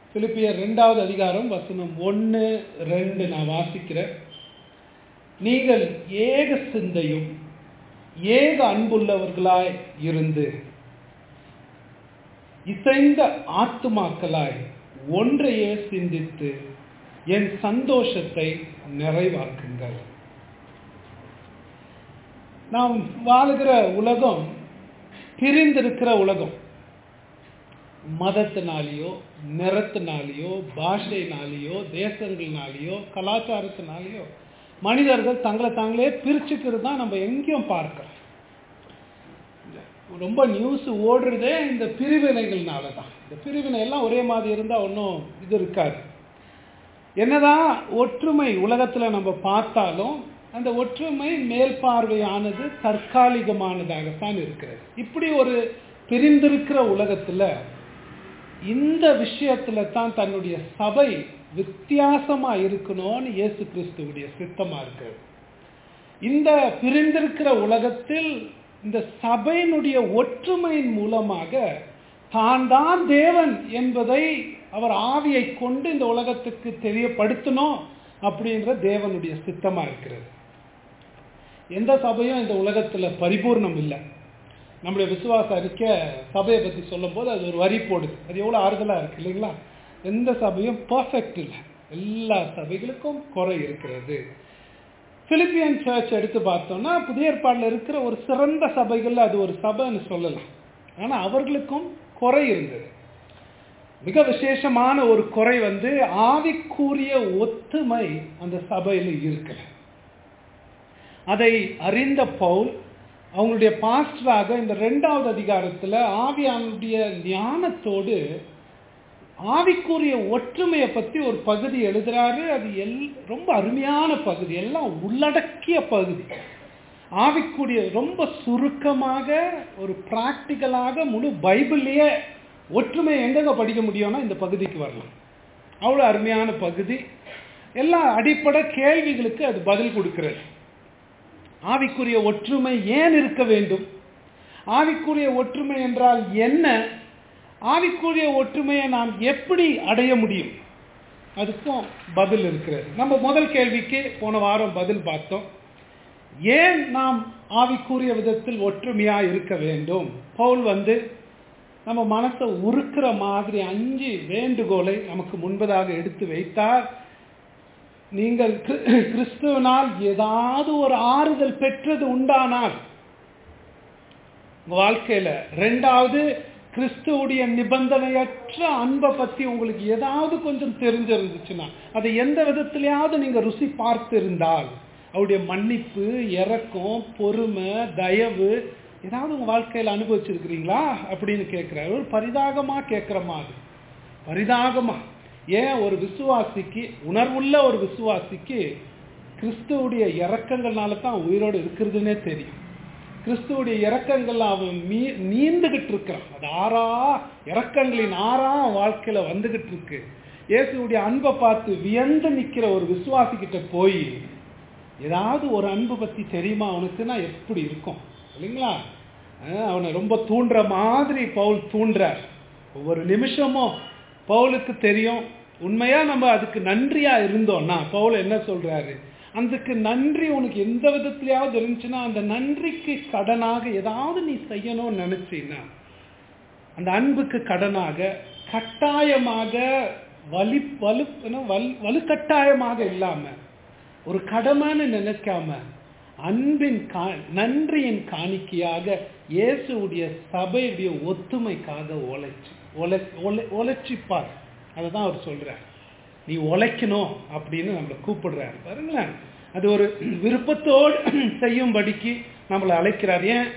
பிலிப்பியர் ரெண்டாவது அதிகாரம் வசனம் ஒன்று ரெண்டு நான் வாசிக்கிறேன் நீங்கள் ஏக சிந்தையும் ஏக அன்புள்ளவர்களாய் இருந்து இசைந்த ஆத்துமாக்களாய் ஒன்றையே சிந்தித்து என் சந்தோஷத்தை நிறைவாக்குங்கள் நாம் வாழுகிற உலகம் பிரிந்திருக்கிற உலகம் மதத்தினாலேயோ நிறத்தினாலேயோ பாஷைனாலேயோ தேசங்கள்னாலேயோ கலாச்சாரத்தினாலேயோ மனிதர்கள் தங்களை தாங்களே பிரிச்சுக்கிறது தான் நம்ம எங்கேயும் பார்க்கிறோம் ரொம்ப நியூஸ் ஓடுறதே இந்த பிரிவினைகள்னால தான் இந்த பிரிவினை எல்லாம் ஒரே மாதிரி இருந்தால் ஒன்றும் இது இருக்காது என்னதான் ஒற்றுமை உலகத்தில் நம்ம பார்த்தாலும் அந்த ஒற்றுமை மேல் பார்வையானது தற்காலிகமானதாகத்தான் இருக்கிறது இப்படி ஒரு பிரிந்திருக்கிற உலகத்தில் இந்த விஷயத்துல தான் தன்னுடைய சபை வித்தியாசமா இருக்கணும்னு இயேசு கிறிஸ்துவுடைய சித்தமா இருக்கு இந்த பிரிந்திருக்கிற உலகத்தில் இந்த சபையினுடைய ஒற்றுமையின் மூலமாக தான் தான் தேவன் என்பதை அவர் ஆவியை கொண்டு இந்த உலகத்துக்கு தெரியப்படுத்தணும் அப்படின்ற தேவனுடைய சித்தமா இருக்கிறது எந்த சபையும் இந்த உலகத்துல பரிபூர்ணம் இல்லை நம்முடைய விசுவாச அறிக்கை சபையை பற்றி சொல்லும்போது அது ஒரு வரி போடுது அது எவ்வளோ ஆறுதலாக இருக்குது இல்லைங்களா எந்த சபையும் பர்ஃபெக்ட் இல்லை எல்லா சபைகளுக்கும் குறை இருக்கிறது பிலிப்பியன் சர்ச் எடுத்து பார்த்தோம்னா புதிய ஏற்பாடில் இருக்கிற ஒரு சிறந்த சபைகளில் அது ஒரு சபைன்னு சொல்லலாம் ஆனால் அவர்களுக்கும் குறை இருந்தது மிக விசேஷமான ஒரு குறை வந்து ஆவிக்குரிய ஒத்துமை அந்த சபையில் இருக்கல அதை அறிந்த பவுல் அவங்களுடைய பாஸ்டராக இந்த ரெண்டாவது அதிகாரத்தில் ஆவியானுடைய ஞானத்தோடு ஆவிக்குரிய ஒற்றுமையை பற்றி ஒரு பகுதி எழுதுறாரு அது எல் ரொம்ப அருமையான பகுதி எல்லாம் உள்ளடக்கிய பகுதி ஆவிக்குரிய ரொம்ப சுருக்கமாக ஒரு ப்ராக்டிக்கலாக முழு பைபிள்லேயே ஒற்றுமை எங்கெங்க படிக்க முடியும்னா இந்த பகுதிக்கு வரலாம் அவ்வளோ அருமையான பகுதி எல்லா அடிப்படை கேள்விகளுக்கு அது பதில் கொடுக்கிறது ஆவிக்குரிய ஒற்றுமை ஏன் இருக்க வேண்டும் ஆவிக்குரிய ஒற்றுமை என்றால் என்ன ஆவிக்குரிய ஒற்றுமையை நாம் எப்படி அடைய முடியும் அதுக்கும் பதில் இருக்கிறது நம்ம முதல் கேள்விக்கு போன வாரம் பதில் பார்த்தோம் ஏன் நாம் ஆவிக்குரிய விதத்தில் ஒற்றுமையா இருக்க வேண்டும் பவுல் வந்து நம்ம மனசை உருக்கிற மாதிரி அஞ்சு வேண்டுகோளை நமக்கு முன்பதாக எடுத்து வைத்தார் நீங்கள் கிறிஸ்துவனால் ஏதாவது ஒரு ஆறுதல் பெற்றது உண்டானால் உங்க வாழ்க்கையில ரெண்டாவது கிறிஸ்துவுடைய நிபந்தனையற்ற அன்பை பத்தி உங்களுக்கு ஏதாவது கொஞ்சம் தெரிஞ்சிருந்துச்சுன்னா அதை எந்த விதத்திலேயாவது நீங்க ருசி பார்த்திருந்தால் அவருடைய மன்னிப்பு இறக்கம் பொறுமை தயவு ஏதாவது உங்க வாழ்க்கையில அனுபவிச்சிருக்கிறீங்களா அப்படின்னு கேட்கிறார் ஒரு பரிதாகமா கேட்கிற மாதிரி பரிதாகமா ஏன் ஒரு விசுவாசிக்கு உணர்வுள்ள ஒரு விசுவாசிக்கு கிறிஸ்துவுடைய இறக்கங்கள்னால தான் உயிரோடு இருக்கிறதுனே தெரியும் கிறிஸ்துவுடைய இறக்கங்கள் அவன் மீ நீந்துகிட்டு இருக்கிறான் அது ஆறா இறக்கங்களின் ஆறா வாழ்க்கையில வந்துகிட்டு இருக்கு இயேசுடைய அன்பை பார்த்து வியந்து நிக்கிற ஒரு விசுவாசி கிட்ட போய் ஏதாவது ஒரு அன்பு பத்தி தெரியுமா அவனுக்குன்னா எப்படி இருக்கும் இல்லைங்களா அவனை ரொம்ப தூண்டுற மாதிரி பவுல் தூண்டுறார் ஒவ்வொரு நிமிஷமும் பவுலுக்கு தெரியும் உண்மையா நம்ம அதுக்கு நன்றியா இருந்தோம்னா பவுல் என்ன சொல்றாரு அதுக்கு நன்றி உனக்கு எந்த விதத்திலேயாவது இருந்துச்சுன்னா அந்த நன்றிக்கு கடனாக ஏதாவது நீ செய்யணும்னு நினைச்சீன்னா அந்த அன்புக்கு கடனாக கட்டாயமாக வலி வலு வலு வலுக்கட்டாயமாக இல்லாம ஒரு கடமைன்னு நினைக்காம அன்பின் கா நன்றியின் காணிக்கையாக இயேசுடைய சபையுடைய ஒத்துமைக்காக உழைச்சு உழை உழை உழைச்சிப்பார் அதை தான் அவர் சொல்றார் நீ உழைக்கணும் அப்படின்னு நம்மளை கூப்பிடுறாரு பாருங்களேன் அது ஒரு விருப்பத்தோடு செய்யும்படிக்கு நம்மளை அழைக்கிறார் ஏன்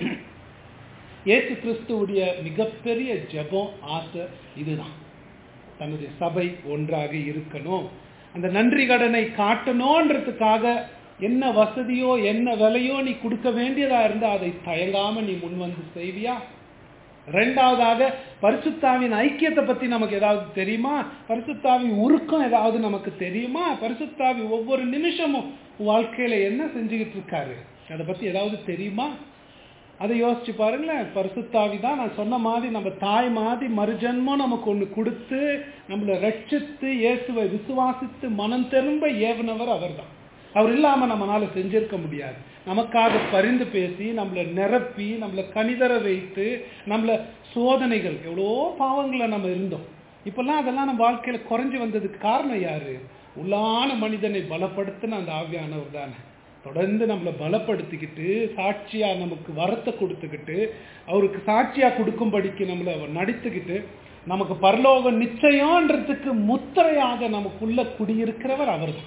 ஏசு கிறிஸ்துவுடைய மிகப்பெரிய ஜபம் ஆசை இதுதான் தன்னுடைய சபை ஒன்றாக இருக்கணும் அந்த நன்றி கடனை காட்டணுன்றதுக்காக என்ன வசதியோ என்ன விலையோ நீ கொடுக்க வேண்டியதா இருந்தா அதை தயங்காம நீ முன் வந்து செய்வியா ரெண்டாவதாக பரிசுத்தாவின் ஐக்கியத்தை பத்தி நமக்கு ஏதாவது தெரியுமா பரிசுத்தாவின் உருக்கம் ஏதாவது நமக்கு தெரியுமா பரிசுத்தாவி ஒவ்வொரு நிமிஷமும் வாழ்க்கையில என்ன செஞ்சுக்கிட்டு இருக்காரு அதை பத்தி ஏதாவது தெரியுமா அதை யோசிச்சு பாருங்களேன் பரிசுத்தாவி தான் நான் சொன்ன மாதிரி நம்ம தாய் மாதிரி மறுஜன்மம் நமக்கு ஒன்று கொடுத்து நம்மளை ரட்சித்து இயேசுவை விசுவாசித்து மனம் திரும்ப ஏவனவர் அவர்தான் அவர் இல்லாம நம்மளால செஞ்சிருக்க முடியாது நமக்காக பரிந்து பேசி நம்மளை நிரப்பி நம்மளை கனிதர வைத்து நம்மளை சோதனைகள் எவ்வளோ பாவங்களை நம்ம இருந்தோம் இப்பெல்லாம் அதெல்லாம் நம்ம வாழ்க்கையில குறைஞ்சு வந்ததுக்கு காரணம் யாரு உள்ளான மனிதனை பலப்படுத்தின அந்த ஆவியானவர் தானே தொடர்ந்து நம்மளை பலப்படுத்திக்கிட்டு சாட்சியா நமக்கு வரத்தை கொடுத்துக்கிட்டு அவருக்கு சாட்சியா கொடுக்கும்படிக்கு நம்மளை அவர் நடித்துக்கிட்டு நமக்கு பரலோக நிச்சயம்ன்றதுக்கு முத்திரையாக நமக்குள்ள குடியிருக்கிறவர் அவர்தான்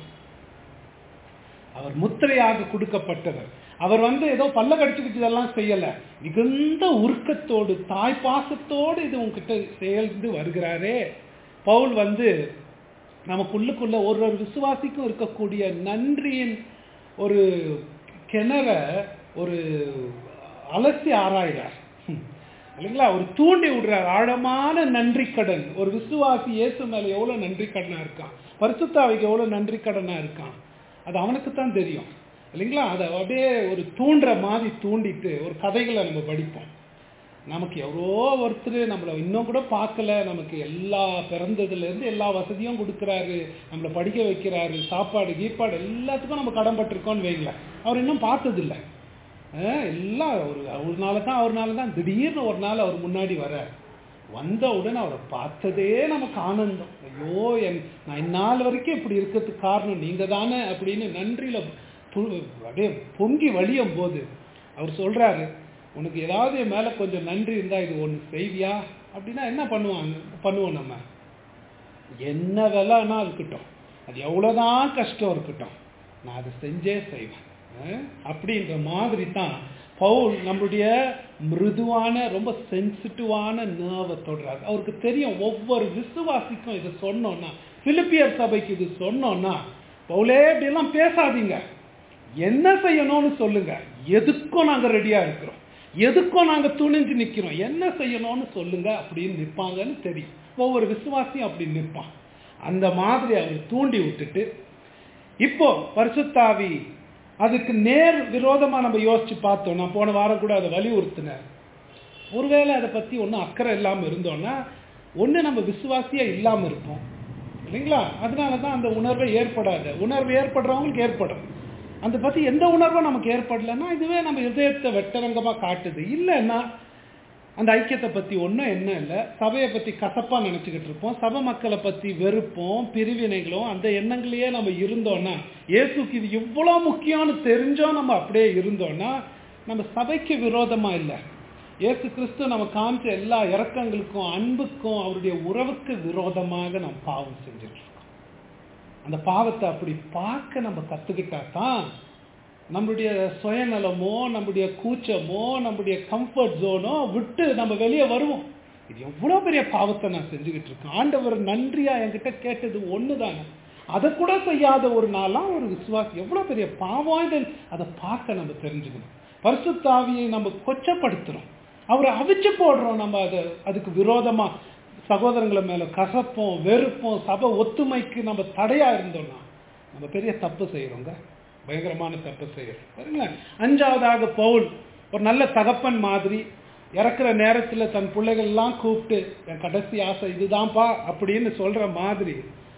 அவர் முத்திரையாக கொடுக்கப்பட்டவர் அவர் வந்து ஏதோ பல்ல கடிச்சுக்கிட்டு இதெல்லாம் செய்யல மிகுந்த உருக்கத்தோடு தாய் பாசத்தோடு இது உங்ககிட்ட சேர்ந்து வருகிறாரே பவுல் வந்து நமக்குள்ளுக்குள்ள ஒரு ஒரு விசுவாசிக்கும் இருக்கக்கூடிய நன்றியின் ஒரு கிணற ஒரு அலசி ஆராய்கிறார் இல்லைங்களா ஒரு தூண்டி விடுறார் ஆழமான நன்றி கடன் ஒரு விசுவாசி இயேசு மேல எவ்வளவு நன்றி கடனா இருக்கான் பரிசுத்தாவிக்கு எவ்வளவு நன்றி கடனா இருக்கான் அது அவனுக்கு தான் தெரியும் இல்லைங்களா அதை அப்படியே ஒரு தூண்டுற மாதிரி தூண்டிட்டு ஒரு கதைகளை நம்ம படிப்போம் நமக்கு எவ்வளோ ஒருத்தர் நம்மளை இன்னும் கூட பார்க்கல நமக்கு எல்லா பிறந்ததுலேருந்து எல்லா வசதியும் கொடுக்குறாரு நம்மளை படிக்க வைக்கிறாரு சாப்பாடு கீப்பாடு எல்லாத்துக்கும் நம்ம கடன்பட்டிருக்கோம்னு வைங்களேன் அவர் இன்னும் பார்த்ததில்ல எல்லாம் ஒரு அவர்னால தான் அவர்னால தான் திடீர்னு ஒரு நாள் அவர் முன்னாடி வர வந்த உடனே அவரை பார்த்ததே நமக்கு ஆனந்தம் ஐயோ என் நான் இந்நாள் வரைக்கும் இப்படி இருக்கிறதுக்கு காரணம் நீங்க தானே அப்படின்னு நன்றியில அப்படியே பொங்கி வழியும் போது அவர் சொல்றாரு உனக்கு ஏதாவது என் மேல கொஞ்சம் நன்றி இருந்தா இது ஒன்று செய்வியா அப்படின்னா என்ன பண்ணுவாங்க பண்ணுவோம் நம்ம என்ன விலைன்னா இருக்கட்டும் அது எவ்வளோதான் கஷ்டம் இருக்கட்டும் நான் அதை செஞ்சே செய்வேன் அப்படின்ற மாதிரி தான் பவுல் நம்மளுடைய மிருதுவான ரொம்ப சென்சிட்டிவான நேர்வை தொடுறாரு அவருக்கு தெரியும் ஒவ்வொரு விசுவாசிக்கும் இதை சொன்னோம்னா பிலிப்பியர் சபைக்கு இது சொன்னோம்னா பவுலே இப்படியெல்லாம் பேசாதீங்க என்ன செய்யணும்னு சொல்லுங்க எதுக்கும் நாங்க ரெடியா இருக்கிறோம் எதுக்கும் நாங்க துணிஞ்சு நிக்கிறோம் என்ன செய்யணும்னு சொல்லுங்க அப்படின்னு நிற்பாங்கன்னு தெரியும் ஒவ்வொரு விசுவாசியும் அப்படி நிற்பான் அந்த மாதிரி அவர் தூண்டி விட்டுட்டு இப்போ பரிசுத்தாவி அதுக்கு நேர் விரோதமா நம்ம யோசிச்சு பார்த்தோம் நான் போன வாரம் கூட அதை வலியுறுத்தினேன் ஒருவேளை அதை பத்தி ஒன்றும் அக்கறை இல்லாம இருந்தோம்னா ஒண்ணு நம்ம விசுவாசியா இல்லாம இருப்போம் இல்லைங்களா அதனால தான் அந்த உணர்வை ஏற்படாது உணர்வு ஏற்படுறவங்களுக்கு ஏற்படும் அந்த பத்தி எந்த உணர்வும் நமக்கு ஏற்படலைன்னா இதுவே நம்ம இதயத்தை வெட்டரங்கமா காட்டுது இல்லைன்னா அந்த ஐக்கியத்தை பத்தி ஒன்றும் என்ன இல்லை சபையை பத்தி கசப்பா நினைச்சுக்கிட்டு இருப்போம் சபை மக்களை பத்தி வெறுப்போம் பிரிவினைகளும் அந்த எண்ணங்களையே நம்ம இருந்தோம்னா இயேசுக்கு இது இவ்வளோ முக்கியம்னு தெரிஞ்சோம் நம்ம அப்படியே இருந்தோம்னா நம்ம சபைக்கு விரோதமா இல்லை இயேசு கிறிஸ்து நம்ம காமிச்ச எல்லா இறக்கங்களுக்கும் அன்புக்கும் அவருடைய உறவுக்கு விரோதமாக நம்ம பாவம் செஞ்சுட்டு இருக்கோம் அந்த பாவத்தை அப்படி பார்க்க நம்ம கத்துக்கிட்டா தான் நம்மளுடைய சுயநலமோ நம்முடைய கூச்சமோ நம்முடைய கம்ஃபர்ட் ஜோனோ விட்டு நம்ம வெளியே வருவோம் இது எவ்வளோ பெரிய பாவத்தை நான் செஞ்சுக்கிட்டு இருக்கேன் ஆண்டவர் நன்றியா என்கிட்ட கேட்டது ஒன்று தானே அதை கூட செய்யாத ஒரு நாளாக ஒரு விசுவாசி எவ்வளோ பெரிய பாவம் இது அதை பார்க்க நம்ம தெரிஞ்சுக்கணும் பரிசுத்தாவியை நம்ம கொச்சப்படுத்துகிறோம் அவரை அவிச்சு போடுறோம் நம்ம அதை அதுக்கு விரோதமா சகோதரங்களை மேல கசப்போம் வெறுப்போம் சபை ஒத்துமைக்கு நம்ம தடையா இருந்தோம்னா நம்ம பெரிய தப்பு செய்யறோங்க பயங்கரமான தப்பு செய்யறோம் பாருங்களேன் அஞ்சாவதாக பவுல் ஒரு நல்ல தகப்பன் மாதிரி இறக்குற நேரத்துல தன் பிள்ளைகள் எல்லாம் கூப்பிட்டு என் கடைசி ஆசை இதுதான்ப்பா அப்படின்னு சொல்ற மாதிரி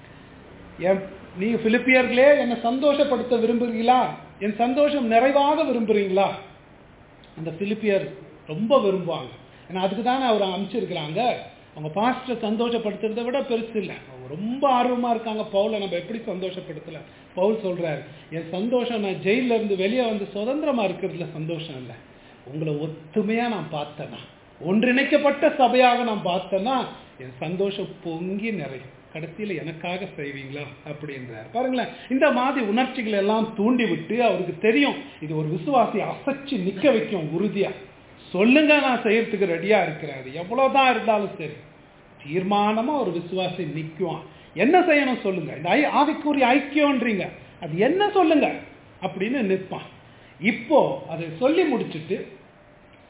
என் நீங்க பிலிப்பியர்களே என்னை சந்தோஷப்படுத்த விரும்புறீங்களா என் சந்தோஷம் நிறைவாக விரும்புறீங்களா அந்த பிலிப்பியர் ரொம்ப விரும்புவாங்க ஏன்னா அதுக்கு தானே அவர் அமைச்சிருக்கிறாங்க அவங்க பாஸ்டரை சந்தோஷப்படுத்துறதை விட பெருசு இல்லை அவங்க ரொம்ப ஆர்வமா இருக்காங்க பவுலை நம்ம எப்படி சந்தோஷப்படுத்தல பவுல் சொல்றாரு என் சந்தோஷம் நான் ஜெயில இருந்து வெளியே வந்து சுதந்திரமா இருக்கிறதுல சந்தோஷம் இல்லை உங்களை ஒத்துமையா நான் பார்த்தேன்னா ஒன்றிணைக்கப்பட்ட சபையாக நான் பார்த்தேன்னா என் சந்தோஷம் பொங்கி நிறையும் கடைசியில் எனக்காக செய்வீங்களா அப்படின்றார் பாருங்களேன் இந்த மாதிரி உணர்ச்சிகள் எல்லாம் தூண்டி விட்டு அவருக்கு தெரியும் இது ஒரு விசுவாசி அசைச்சு நிக்க வைக்கும் உறுதியா சொல்லுங்க நான் செய்யறதுக்கு ரெடியா இருக்கிறேன் அது எவ்வளவுதான் இருந்தாலும் சரி தீர்மானமா ஒரு விசுவாசி நிற்குவான் என்ன செய்யணும் சொல்லுங்க இந்த ஐ ஆவிக்குரிய ஐக்கியம்ன்றீங்க அது என்ன சொல்லுங்க அப்படின்னு நிற்பான் இப்போ அதை சொல்லி முடிச்சுட்டு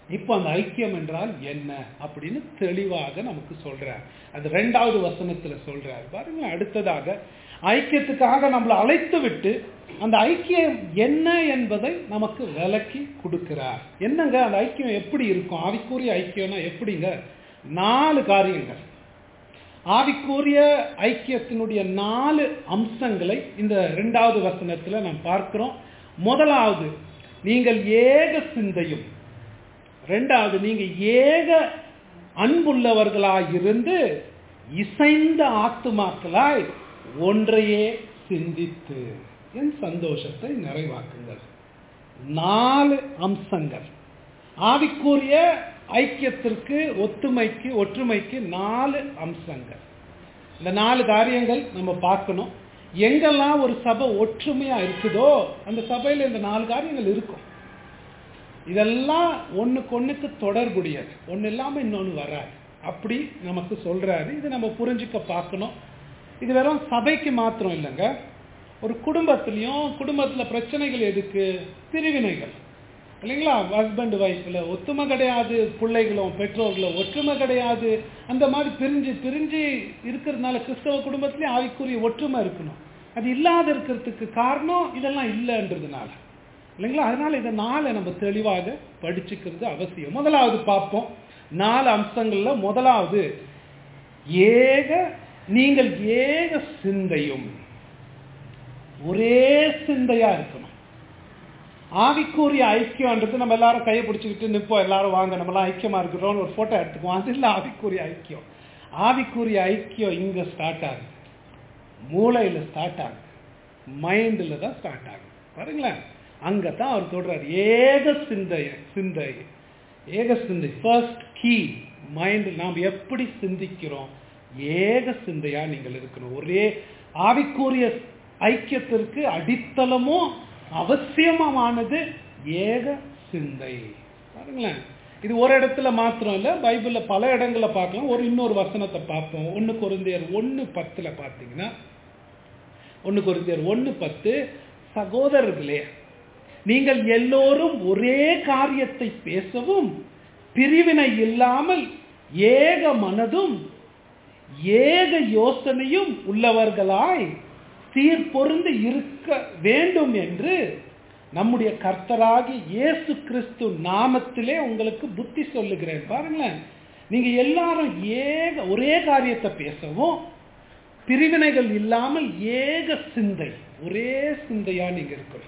இப்போ அந்த ஐக்கியம் என்றால் என்ன அப்படின்னு தெளிவாக நமக்கு சொல்றார் அது ரெண்டாவது வசனத்துல சொல்றார் பாருங்க அடுத்ததாக ஐக்கியத்துக்காக நம்மளை அழைத்து விட்டு அந்த ஐக்கியம் என்ன என்பதை நமக்கு விளக்கி கொடுக்கிறார் என்னங்க அந்த ஐக்கியம் எப்படி இருக்கும் ஆவிக்குரிய ஐக்கியம்னா எப்படிங்க நாலு காரியங்கள் ஆவிக்குரிய ஐக்கியத்தினுடைய நாலு அம்சங்களை இந்த இரண்டாவது வசனத்துல நாம் பார்க்கிறோம் முதலாவது நீங்கள் ஏக சிந்தையும் ரெண்டாவது நீங்க ஏக அன்புள்ளவர்களாய் இருந்து இசைந்த ஆத்துமாக்களாய் ஒன்றையே சிந்தித்து என் சந்தோஷத்தை நிறைவாக்குங்கள் நாலு அம்சங்கள் ஆவிக்குரிய ஐக்கியத்திற்கு ஒத்துமைக்கு ஒற்றுமைக்கு நாலு அம்சங்கள் இந்த நாலு காரியங்கள் நம்ம பார்க்கணும் எங்கெல்லாம் ஒரு சபை ஒற்றுமையா இருக்குதோ அந்த சபையில இந்த நாலு காரியங்கள் இருக்கும் இதெல்லாம் ஒண்ணுக்கு ஒண்ணுக்கு தொடர்புடையது ஒண்ணு இல்லாம இன்னொன்னு வராது அப்படி நமக்கு சொல்றாரு இது நம்ம புரிஞ்சுக்க பார்க்கணும் இது வெறும் சபைக்கு மாத்திரம் இல்லைங்க ஒரு குடும்பத்திலையும் குடும்பத்துல பிரச்சனைகள் எதுக்கு பிரிவினைகள் இல்லைங்களா ஹஸ்பண்ட் ஒய்ஃப்ல ஒத்துமை கிடையாது பிள்ளைகளும் பெற்றோர்களும் ஒற்றுமை கிடையாது அந்த மாதிரி பிரிஞ்சு பிரிஞ்சு இருக்கிறதுனால கிறிஸ்தவ குடும்பத்திலையும் ஆவிக்குரிய ஒற்றுமை இருக்கணும் அது இல்லாத இருக்கிறதுக்கு காரணம் இதெல்லாம் இல்லைன்றதுனால இல்லைங்களா அதனால இதை நாளை நம்ம தெளிவாக படிச்சுக்கிறது அவசியம் முதலாவது பார்ப்போம் நாலு அம்சங்கள்ல முதலாவது ஏக நீங்கள் ஏக சிந்தையும் ஒரே சிந்தையா இருக்கணும் ஆவிக்குரிய ஐக்கியம்ன்றது நம்ம எல்லாரும் கையை பிடிச்சிக்கிட்டு நிற்போம் எல்லாரும் வாங்க நம்மளாம் ஐக்கியமா இருக்கிறோம்னு ஒரு போட்டோ எடுத்துக்குவோம் அது இல்லை ஆவிக்குரிய ஐக்கியம் ஆவிக்குரிய ஐக்கியம் இங்க ஸ்டார்ட் ஆகுது மூளையில ஸ்டார்ட் ஆகுது மைண்டில் தான் ஸ்டார்ட் ஆகுது பாருங்களேன் அங்கே தான் அவர் சொல்றாரு ஏக சிந்தை சிந்தை ஏக சிந்தை ஃபர்ஸ்ட் கீ மைண்ட் நாம் எப்படி சிந்திக்கிறோம் ஏக சிந்தையா நீங்கள் இருக்கணும் ஒரே ஆவிக்குரிய ஐக்கியத்திற்கு அடித்தளமும் அவசியமானது ஏக சிந்தை பாருங்களேன் இது ஒரு இடத்துல மாத்திரம் இல்லை பைபிள்ல பல இடங்கள்ல பார்க்கலாம் ஒரு இன்னொரு வசனத்தை பார்ப்போம் ஒன்று குருந்தியர் ஒன்று பத்துல பார்த்தீங்கன்னா ஒன்று குருந்தியர் ஒன்று பத்து சகோதரர்களே நீங்கள் எல்லோரும் ஒரே காரியத்தை பேசவும் பிரிவினை இல்லாமல் ஏக மனதும் ஏக யோசனையும் உள்ளவர்களாய் சீர்பொருந்து இருக்க வேண்டும் என்று நம்முடைய கர்த்தராகி இயேசு கிறிஸ்து நாமத்திலே உங்களுக்கு புத்தி சொல்லுகிறேன் பாருங்களேன் நீங்க எல்லாரும் ஏக ஒரே காரியத்தை பேசவும் பிரிவினைகள் இல்லாமல் ஏக சிந்தை ஒரே சிந்தையா நீங்க இருக்கணும்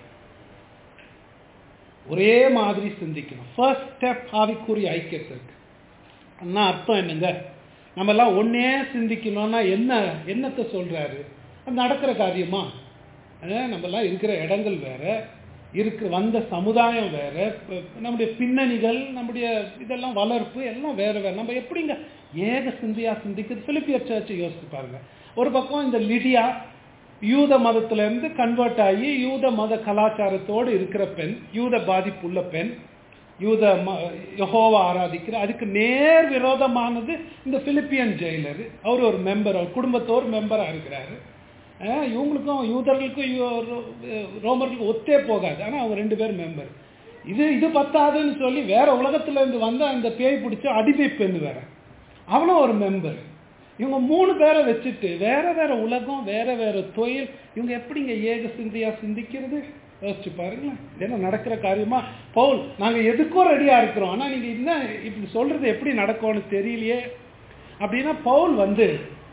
ஒரே மாதிரி சிந்திக்கணும் ஃபர்ஸ்ட் ஸ்டெப் ஆவிக்குரிய ஐக்கியத்திற்கு அண்ணா அர்த்தம் என்னங்க நம்ம எல்லாம் ஒன்னே சிந்திக்கணும்னா என்ன என்னத்தை சொல்றாரு அது நடக்கிற காரியமா நம்ம எல்லாம் இருக்கிற இடங்கள் வேற இருக்கிற வந்த சமுதாயம் வேற நம்முடைய பின்னணிகள் நம்முடைய இதெல்லாம் வளர்ப்பு எல்லாம் வேற வேற நம்ம எப்படிங்க ஏக சிந்தையா சிந்திக்கிறது பிலிப்பியர் சர்ச்சை யோசிச்சு பாருங்க ஒரு பக்கம் இந்த லிடியா யூத மதத்துல இருந்து கன்வெர்ட் ஆகி யூத மத கலாச்சாரத்தோடு இருக்கிற பெண் யூத பாதிப்புள்ள பெண் யூத யஹோவா ஆராதிக்கிற அதுக்கு நேர் விரோதமானது இந்த பிலிப்பியன் ஜெயிலர் அவர் ஒரு மெம்பர் அவர் குடும்பத்தோர் மெம்பரா இருக்கிறாரு இவங்களுக்கும் யூதர்களுக்கும் ரோமர்களுக்கும் ஒத்தே போகாது ஆனால் அவங்க ரெண்டு பேரும் மெம்பர் இது இது பத்தாதுன்னு சொல்லி வேற உலகத்துல இருந்து வந்து அந்த பேய் பிடிச்ச அடிமை பெண் வேற அவனும் ஒரு மெம்பர் இவங்க மூணு பேரை வச்சுட்டு வேற வேற உலகம் வேற வேற தொழில் இவங்க எப்படிங்க ஏக சிந்தையா சிந்திக்கிறது யோசிச்சு பாருங்களேன் என்ன நடக்கிற காரியமா பவுல் நாங்க எதுக்கும் ரெடியா இருக்கிறோம் ஆனா நீங்க என்ன இப்படி சொல்றது எப்படி நடக்கும்னு தெரியலையே அப்படின்னா பவுல் வந்து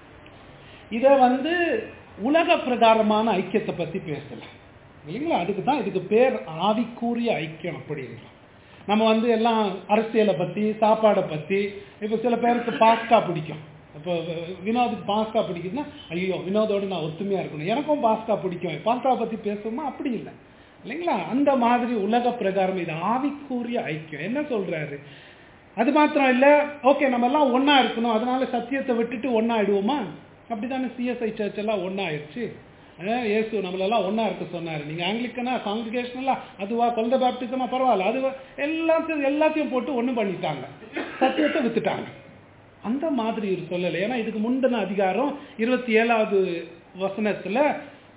இத வந்து உலக பிரகாரமான ஐக்கியத்தை பத்தி பேசல இல்லைங்களா அதுக்கு தான் இதுக்கு பேர் ஆவிக்கூறிய ஐக்கியம் அப்படிங்கிறோம் நம்ம வந்து எல்லாம் அரசியலை பத்தி சாப்பாடை பத்தி இப்போ சில பேருக்கு பாஸ்தா பிடிக்கும் இப்போ வினோதுக்கு பாஸ்தா பிடிக்குதுன்னா ஐயோ வினோதோடு நான் ஒத்துமையா இருக்கணும் எனக்கும் பாஸ்தா பிடிக்கும் பாஸ்தா பத்தி பேசுவோமா அப்படி இல்லை இல்லைங்களா அந்த மாதிரி உலக பிரகாரம் இது ஆவிக்கூறிய ஐக்கியம் என்ன சொல்றாரு அது மாத்திரம் இல்ல ஓகே நம்ம எல்லாம் ஒன்னா இருக்கணும் அதனால சத்தியத்தை விட்டுட்டு ஒன்னா ஆயிடுவோமா அப்படித்தானே சிஎஸ்ஐ சர்ச் எல்லாம் ஒன்னா ஆயிடுச்சு இயேசு நம்மளெல்லாம் ஒன்னா இருக்க சொன்னாரு நீங்க ஆங்கிலிக்கனா காங்கிரிகேஷனலா அதுவா குழந்தை பேப்டிசமா பரவாயில்ல அதுவா எல்லாத்தையும் எல்லாத்தையும் போட்டு ஒண்ணு பண்ணிட்டாங்க சத்தியத்தை வித்துட்டாங்க அந்த மாதிரி ஒரு சொல்லலை ஏன்னா இதுக்கு முந்தின அதிகாரம் இருபத்தி ஏழாவது வசனத்துல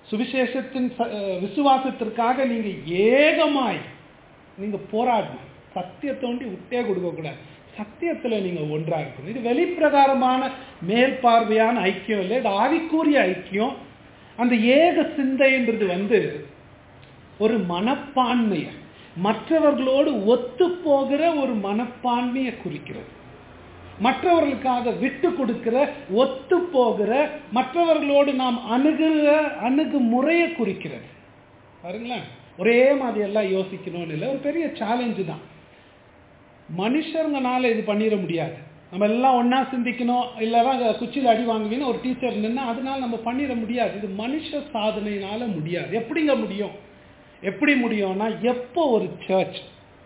சுவிசேஷத்தின் விசுவாசத்திற்காக நீங்க ஏகமாய் நீங்க போராடணும் சத்தியத்தை ஒண்டி விட்டே கொடுக்க கூடாது சத்தியத்துல நீங்க ஒன்றா இருக்கணும் இது வெளிப்பிரகாரமான மேல் பார்வையான ஐக்கியம் இல்லை இது ஆவிக்குரிய ஐக்கியம் அந்த ஏக சிந்தைன்றது வந்து ஒரு மனப்பான்மையை மற்றவர்களோடு ஒத்து போகிற ஒரு மனப்பான்மையை குறிக்கிறது மற்றவர்களுக்காக விட்டு கொடுக்கிற ஒத்து போகிற மற்றவர்களோடு நாம் அணுகுற அணுகுமுறையை குறிக்கிறது பாருங்களேன் ஒரே மாதிரி எல்லாம் யோசிக்கணும்னு இல்லை ஒரு பெரிய சேலஞ்சு தான் மனுஷங்கனால இது பண்ணிட முடியாது நம்ம எல்லாம் ஒண்ணா சிந்திக்கணும் இல்லைன்னா குச்சியில் அடி வாங்குவீங்கன்னு ஒரு டீச்சர் நின்னா அதனால நம்ம பண்ணிட முடியாது இது மனுஷ சாதனையினால முடியாது எப்படிங்க முடியும் எப்படி முடியும்னா எப்போ ஒரு சர்ச்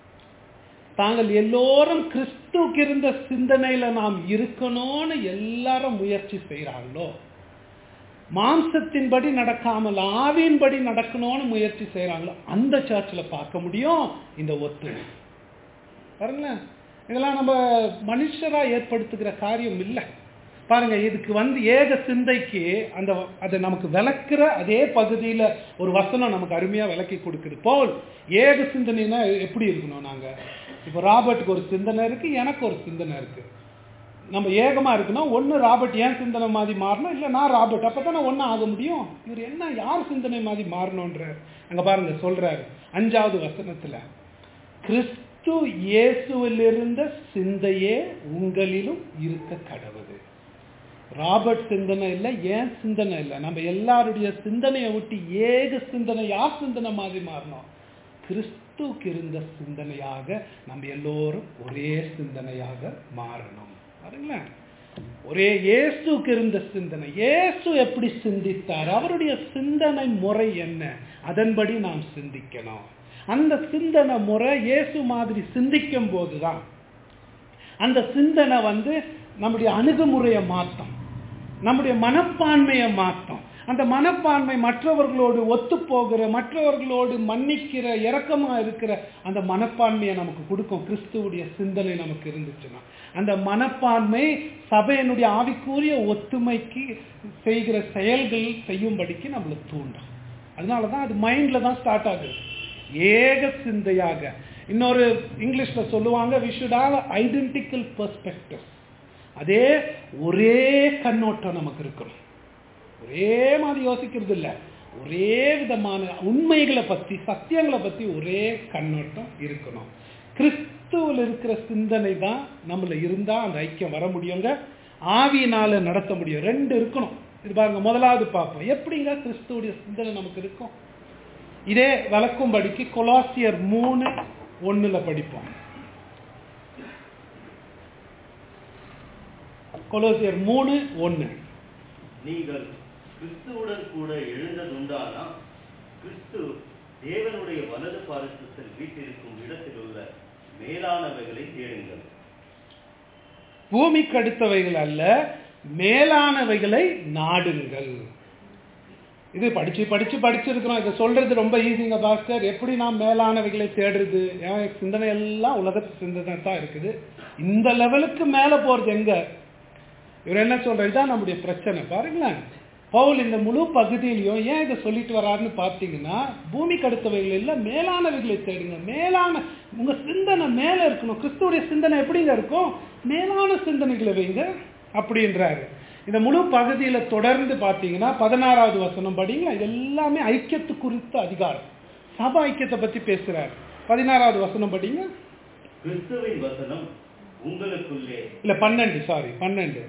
தாங்கள் எல்லோரும் கிறிஸ்துவுக்கு இருந்த சிந்தனையில நாம் இருக்கணும்னு எல்லாரும் முயற்சி செய்கிறாங்களோ மாம்சத்தின்படி நடக்காமல் ஆவியின்படி நடக்கணும்னு முயற்சி செய்கிறாங்களோ அந்த சர்ச்சில் பார்க்க முடியும் இந்த ஒத்துழை பாருங்களேன் இதெல்லாம் நம்ம மனுஷரா ஏற்படுத்துகிற காரியம் இல்லை பாருங்க இதுக்கு வந்து ஏக சிந்தைக்கு அந்த அதை நமக்கு விளக்குற அதே பகுதியில் ஒரு வசனம் நமக்கு அருமையா விளக்கி கொடுக்குது போல் ஏக சிந்தனைனா எப்படி இருக்கணும் நாங்க இப்போ ராபர்ட்டுக்கு ஒரு சிந்தனை இருக்கு எனக்கு ஒரு சிந்தனை இருக்கு நம்ம ஏகமா இருக்கணும் ஒன்று ராபர்ட் ஏன் சிந்தனை மாதிரி மாறணும் இல்லை நான் ராபர்ட் அப்போ தான் ஒன்றும் ஆக முடியும் இவர் என்ன யார் சிந்தனை மாதிரி மாறணுன்ற அங்கே பாருங்க சொல்றாரு அஞ்சாவது வசனத்துல கிறிஸ்து இயேசுவிலிருந்த சிந்தையே உங்களிலும் இருக்க கடவுது ராபர்ட் சிந்தனை இல்லை ஏன் சிந்தனை இல்லை நம்ம எல்லாருடைய சிந்தனையை விட்டு ஏக சிந்தனை யார் சிந்தனை மாதிரி மாறணும் கிறிஸ்துக்கு இருந்த சிந்தனையாக நம்ம எல்லோரும் ஒரே சிந்தனையாக மாறணும் பாருங்களேன் ஒரே இயேசுக்கு இருந்த சிந்தனை இயேசு எப்படி சிந்தித்தார் அவருடைய சிந்தனை முறை என்ன அதன்படி நாம் சிந்திக்கணும் அந்த சிந்தனை முறை இயேசு மாதிரி சிந்திக்கும் போதுதான் அந்த சிந்தனை வந்து நம்முடைய அணுகுமுறையை மாற்றும் நம்முடைய மனப்பான்மையை மாற்றும் அந்த மனப்பான்மை மற்றவர்களோடு ஒத்து போகிற மற்றவர்களோடு மன்னிக்கிற இரக்கமா இருக்கிற அந்த மனப்பான்மையை நமக்கு கொடுக்கும் கிறிஸ்துவுடைய சிந்தனை நமக்கு இருந்துச்சுன்னா அந்த மனப்பான்மை சபையினுடைய ஆவிக்குரிய ஒத்துமைக்கு செய்கிற செயல்கள் செய்யும்படிக்கு நம்மளை தூண்டும் அதனால தான் அது மைண்ட்ல தான் ஸ்டார்ட் ஆகுது ஏக சிந்தையாக இன்னொரு இங்கிலீஷ்ல சொல்லுவாங்க we should have identical perspective அதே ஒரே கண்ணோட்டம் நமக்கு இருக்கணும் ஒரே மாதிரி யோசிக்கிறது இல்லை ஒரே விதமான உண்மைகளை பத்தி சத்தியங்களை பத்தி ஒரே கண்ணோட்டம் இருக்கணும் கிறிஸ்துவில் இருக்கிற சிந்தனை தான் நம்மள இருந்தா அந்த ஐக்கியம் வர முடியுங்க ஆவியினால நடத்த முடியும் ரெண்டு இருக்கணும் இது பாருங்க முதலாவது பார்ப்போம் எப்படிங்க கிறிஸ்துவுடைய சிந்தனை நமக்கு இருக்கும் இதே விளக்கும்படிக்கு கொலாசியர் மூணு ஒண்ணுல படிப்போம் கொலோசியர் மூணு ஒண்ணு நீங்கள் கிறிஸ்துவுடன் கூட எழுந்ததுண்டானா கிறிஸ்து தேவனுடைய வலது பாரசத்தில் வீட்டிருக்கும் இடத்தில் உள்ள மேலானவைகளை தேடுங்கள் பூமிக்கு அடுத்தவைகள் அல்ல மேலானவைகளை நாடுங்கள் இது படிச்சு படிச்சு படிச்சிருக்கிறோம் இதை சொல்றது ரொம்ப ஈஸிங்க பாஸ்டர் எப்படி நாம் மேலானவைகளை தேடுறது என் சிந்தனை எல்லாம் உலகத்து சிந்தனை தான் இருக்குது இந்த லெவலுக்கு மேல போறது எங்க இவர் என்ன சொல்ற இதான் நம்முடைய பிரச்சனை பாருங்களேன் பவுல் இந்த முழு பகுதியிலையும் ஏன் இதை சொல்லிட்டு வர்றாருன்னு பார்த்தீங்கன்னா பூமிக்கு அடுத்தவைகள் இல்ல மேலானவைகளை தேடுங்க மேலான உங்க சிந்தனை மேல இருக்கணும் கிறிஸ்துவுடைய சிந்தனை எப்படிங்க இருக்கும் மேலான சிந்தனைகளை வைங்க அப்படின்றாரு இந்த முழு பகுதியில தொடர்ந்து பார்த்தீங்கன்னா பதினாறாவது வசனம் படிங்களா இது எல்லாமே ஐக்கியத்து குறித்த அதிகாரம் சபை ஐக்கியத்தை பத்தி பேசுறாரு பதினாறாவது வசனம் படிங்க கிறிஸ்துவின் வசனம் உங்களுக்குள்ளே இல்ல பன்னெண்டு சாரி பன்னெண்டு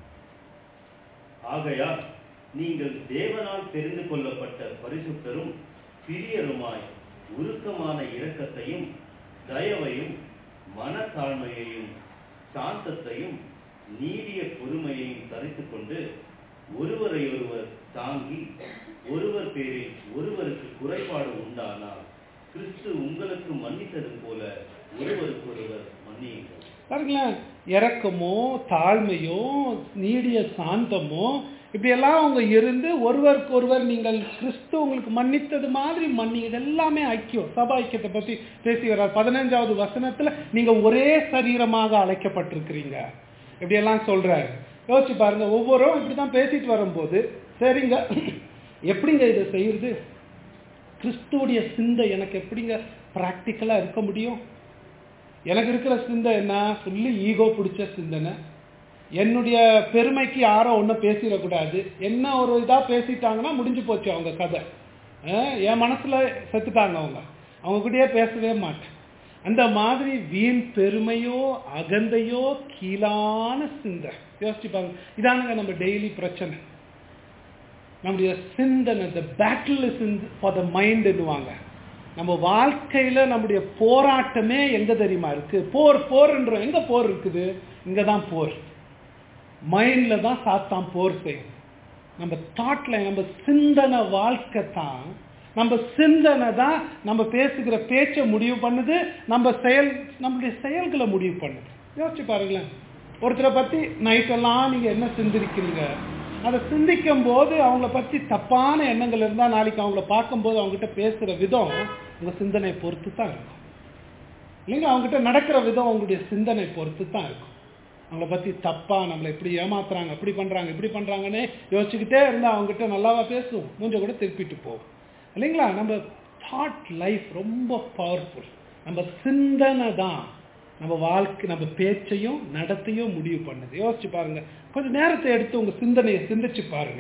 ஆகையால் நீங்கள் தேவனால் தெரிந்து கொள்ளப்பட்ட பரிசுத்தரும் பிரியருமாய் உருக்கமான இரக்கத்தையும் தயவையும் மனத்தாழ்மையையும் சாந்தத்தையும் நீடிய பொறுமையையும் தரித்துக் கொண்டு ஒருவரையொருவர் தாங்கி ஒருவர் பேரில் ஒருவருக்கு குறைபாடு உண்டானால் கிறிஸ்து உங்களுக்கு மன்னித்தது போல ஒருவருக்கொருவர் மன்னியுங்கள் பாருங்களேன் இறக்கமோ தாழ்மையோ நீடிய சாந்தமோ இப்படியெல்லாம் அவங்க இருந்து ஒருவருக்கு ஒருவர் நீங்கள் கிறிஸ்து உங்களுக்கு மன்னித்தது மாதிரி மன்னி இதெல்லாமே ஐக்கியம் சபா ஐக்கியத்தை பத்தி பேசி வர்றார் பதினஞ்சாவது வசனத்துல நீங்க ஒரே சரீரமாக அழைக்கப்பட்டிருக்கிறீங்க இப்படியெல்லாம் சொல்றாரு யோசிச்சு பாருங்க ஒவ்வொருவரும் இப்படிதான் பேசிட்டு வரும்போது சரிங்க எப்படிங்க இதை செய்யறது கிறிஸ்துவுடைய சிந்தை எனக்கு எப்படிங்க பிராக்டிக்கலா இருக்க முடியும் எனக்கு இருக்கிற சிந்தை என்ன ஃபுல்லி ஈகோ பிடிச்ச சிந்தனை என்னுடைய பெருமைக்கு யாரோ ஒன்றும் பேசிடக்கூடாது என்ன ஒரு இதாக பேசிட்டாங்கன்னா முடிஞ்சு போச்சு அவங்க கதை அஹ் என் மனசில் செத்துட்டாங்க அவங்க அவங்க கூடயே பேசவே மாட்டேன் அந்த மாதிரி வீண் பெருமையோ அகந்தையோ கீழான சிந்தை யோசிச்சு பாருங்க இதானுங்க நம்ம டெய்லி பிரச்சனை நம்முடைய சிந்தனை the battle is in for the மைண்டுன்னுவாங்க நம்ம வாழ்க்கையில நம்முடைய போராட்டமே எங்க தெரியுமா இருக்கு போர் போர்ன்றோம் எங்க போர் இருக்குது இங்க தான் போர் மைண்ட்ல தான் சாத்தான் போர் செய்யும் நம்ம தாட்ல நம்ம சிந்தனை வாழ்க்கை தான் நம்ம சிந்தனை தான் நம்ம பேசுகிற பேச்சை முடிவு பண்ணுது நம்ம செயல் நம்மளுடைய செயல்களை முடிவு பண்ணுது யோசிச்சு பாருங்களேன் ஒருத்தரை பத்தி நைட்டெல்லாம் நீங்க என்ன சிந்திருக்கிறீங்க அதை சிந்திக்கும் போது அவங்கள பத்தி தப்பான எண்ணங்கள் இருந்தா நாளைக்கு அவங்கள பார்க்கும்போது அவங்ககிட்ட பேசுற விதம் உங்க சிந்தனை பொறுத்து தான் இருக்கும் இல்லைங்க அவங்ககிட்ட நடக்கிற விதம் அவங்களுடைய சிந்தனை பொறுத்து தான் இருக்கும் அவங்கள பத்தி தப்பா நம்மளை இப்படி ஏமாத்துறாங்க அப்படி பண்றாங்க இப்படி பண்றாங்கன்னு யோசிச்சுக்கிட்டே இருந்தா அவங்ககிட்ட நல்லாவா பேசுவோம் மூஞ்ச கூட திருப்பிட்டு போகும் இல்லைங்களா நம்ம தாட் லைஃப் ரொம்ப பவர்ஃபுல் நம்ம சிந்தனை தான் நம்ம வாழ்க்கை நம்ம பேச்சையும் நடத்தையும் முடிவு பண்ணுது யோசிச்சு பாருங்க கொஞ்சம் நேரத்தை எடுத்து உங்க சிந்தனையை சிந்திச்சு பாருங்க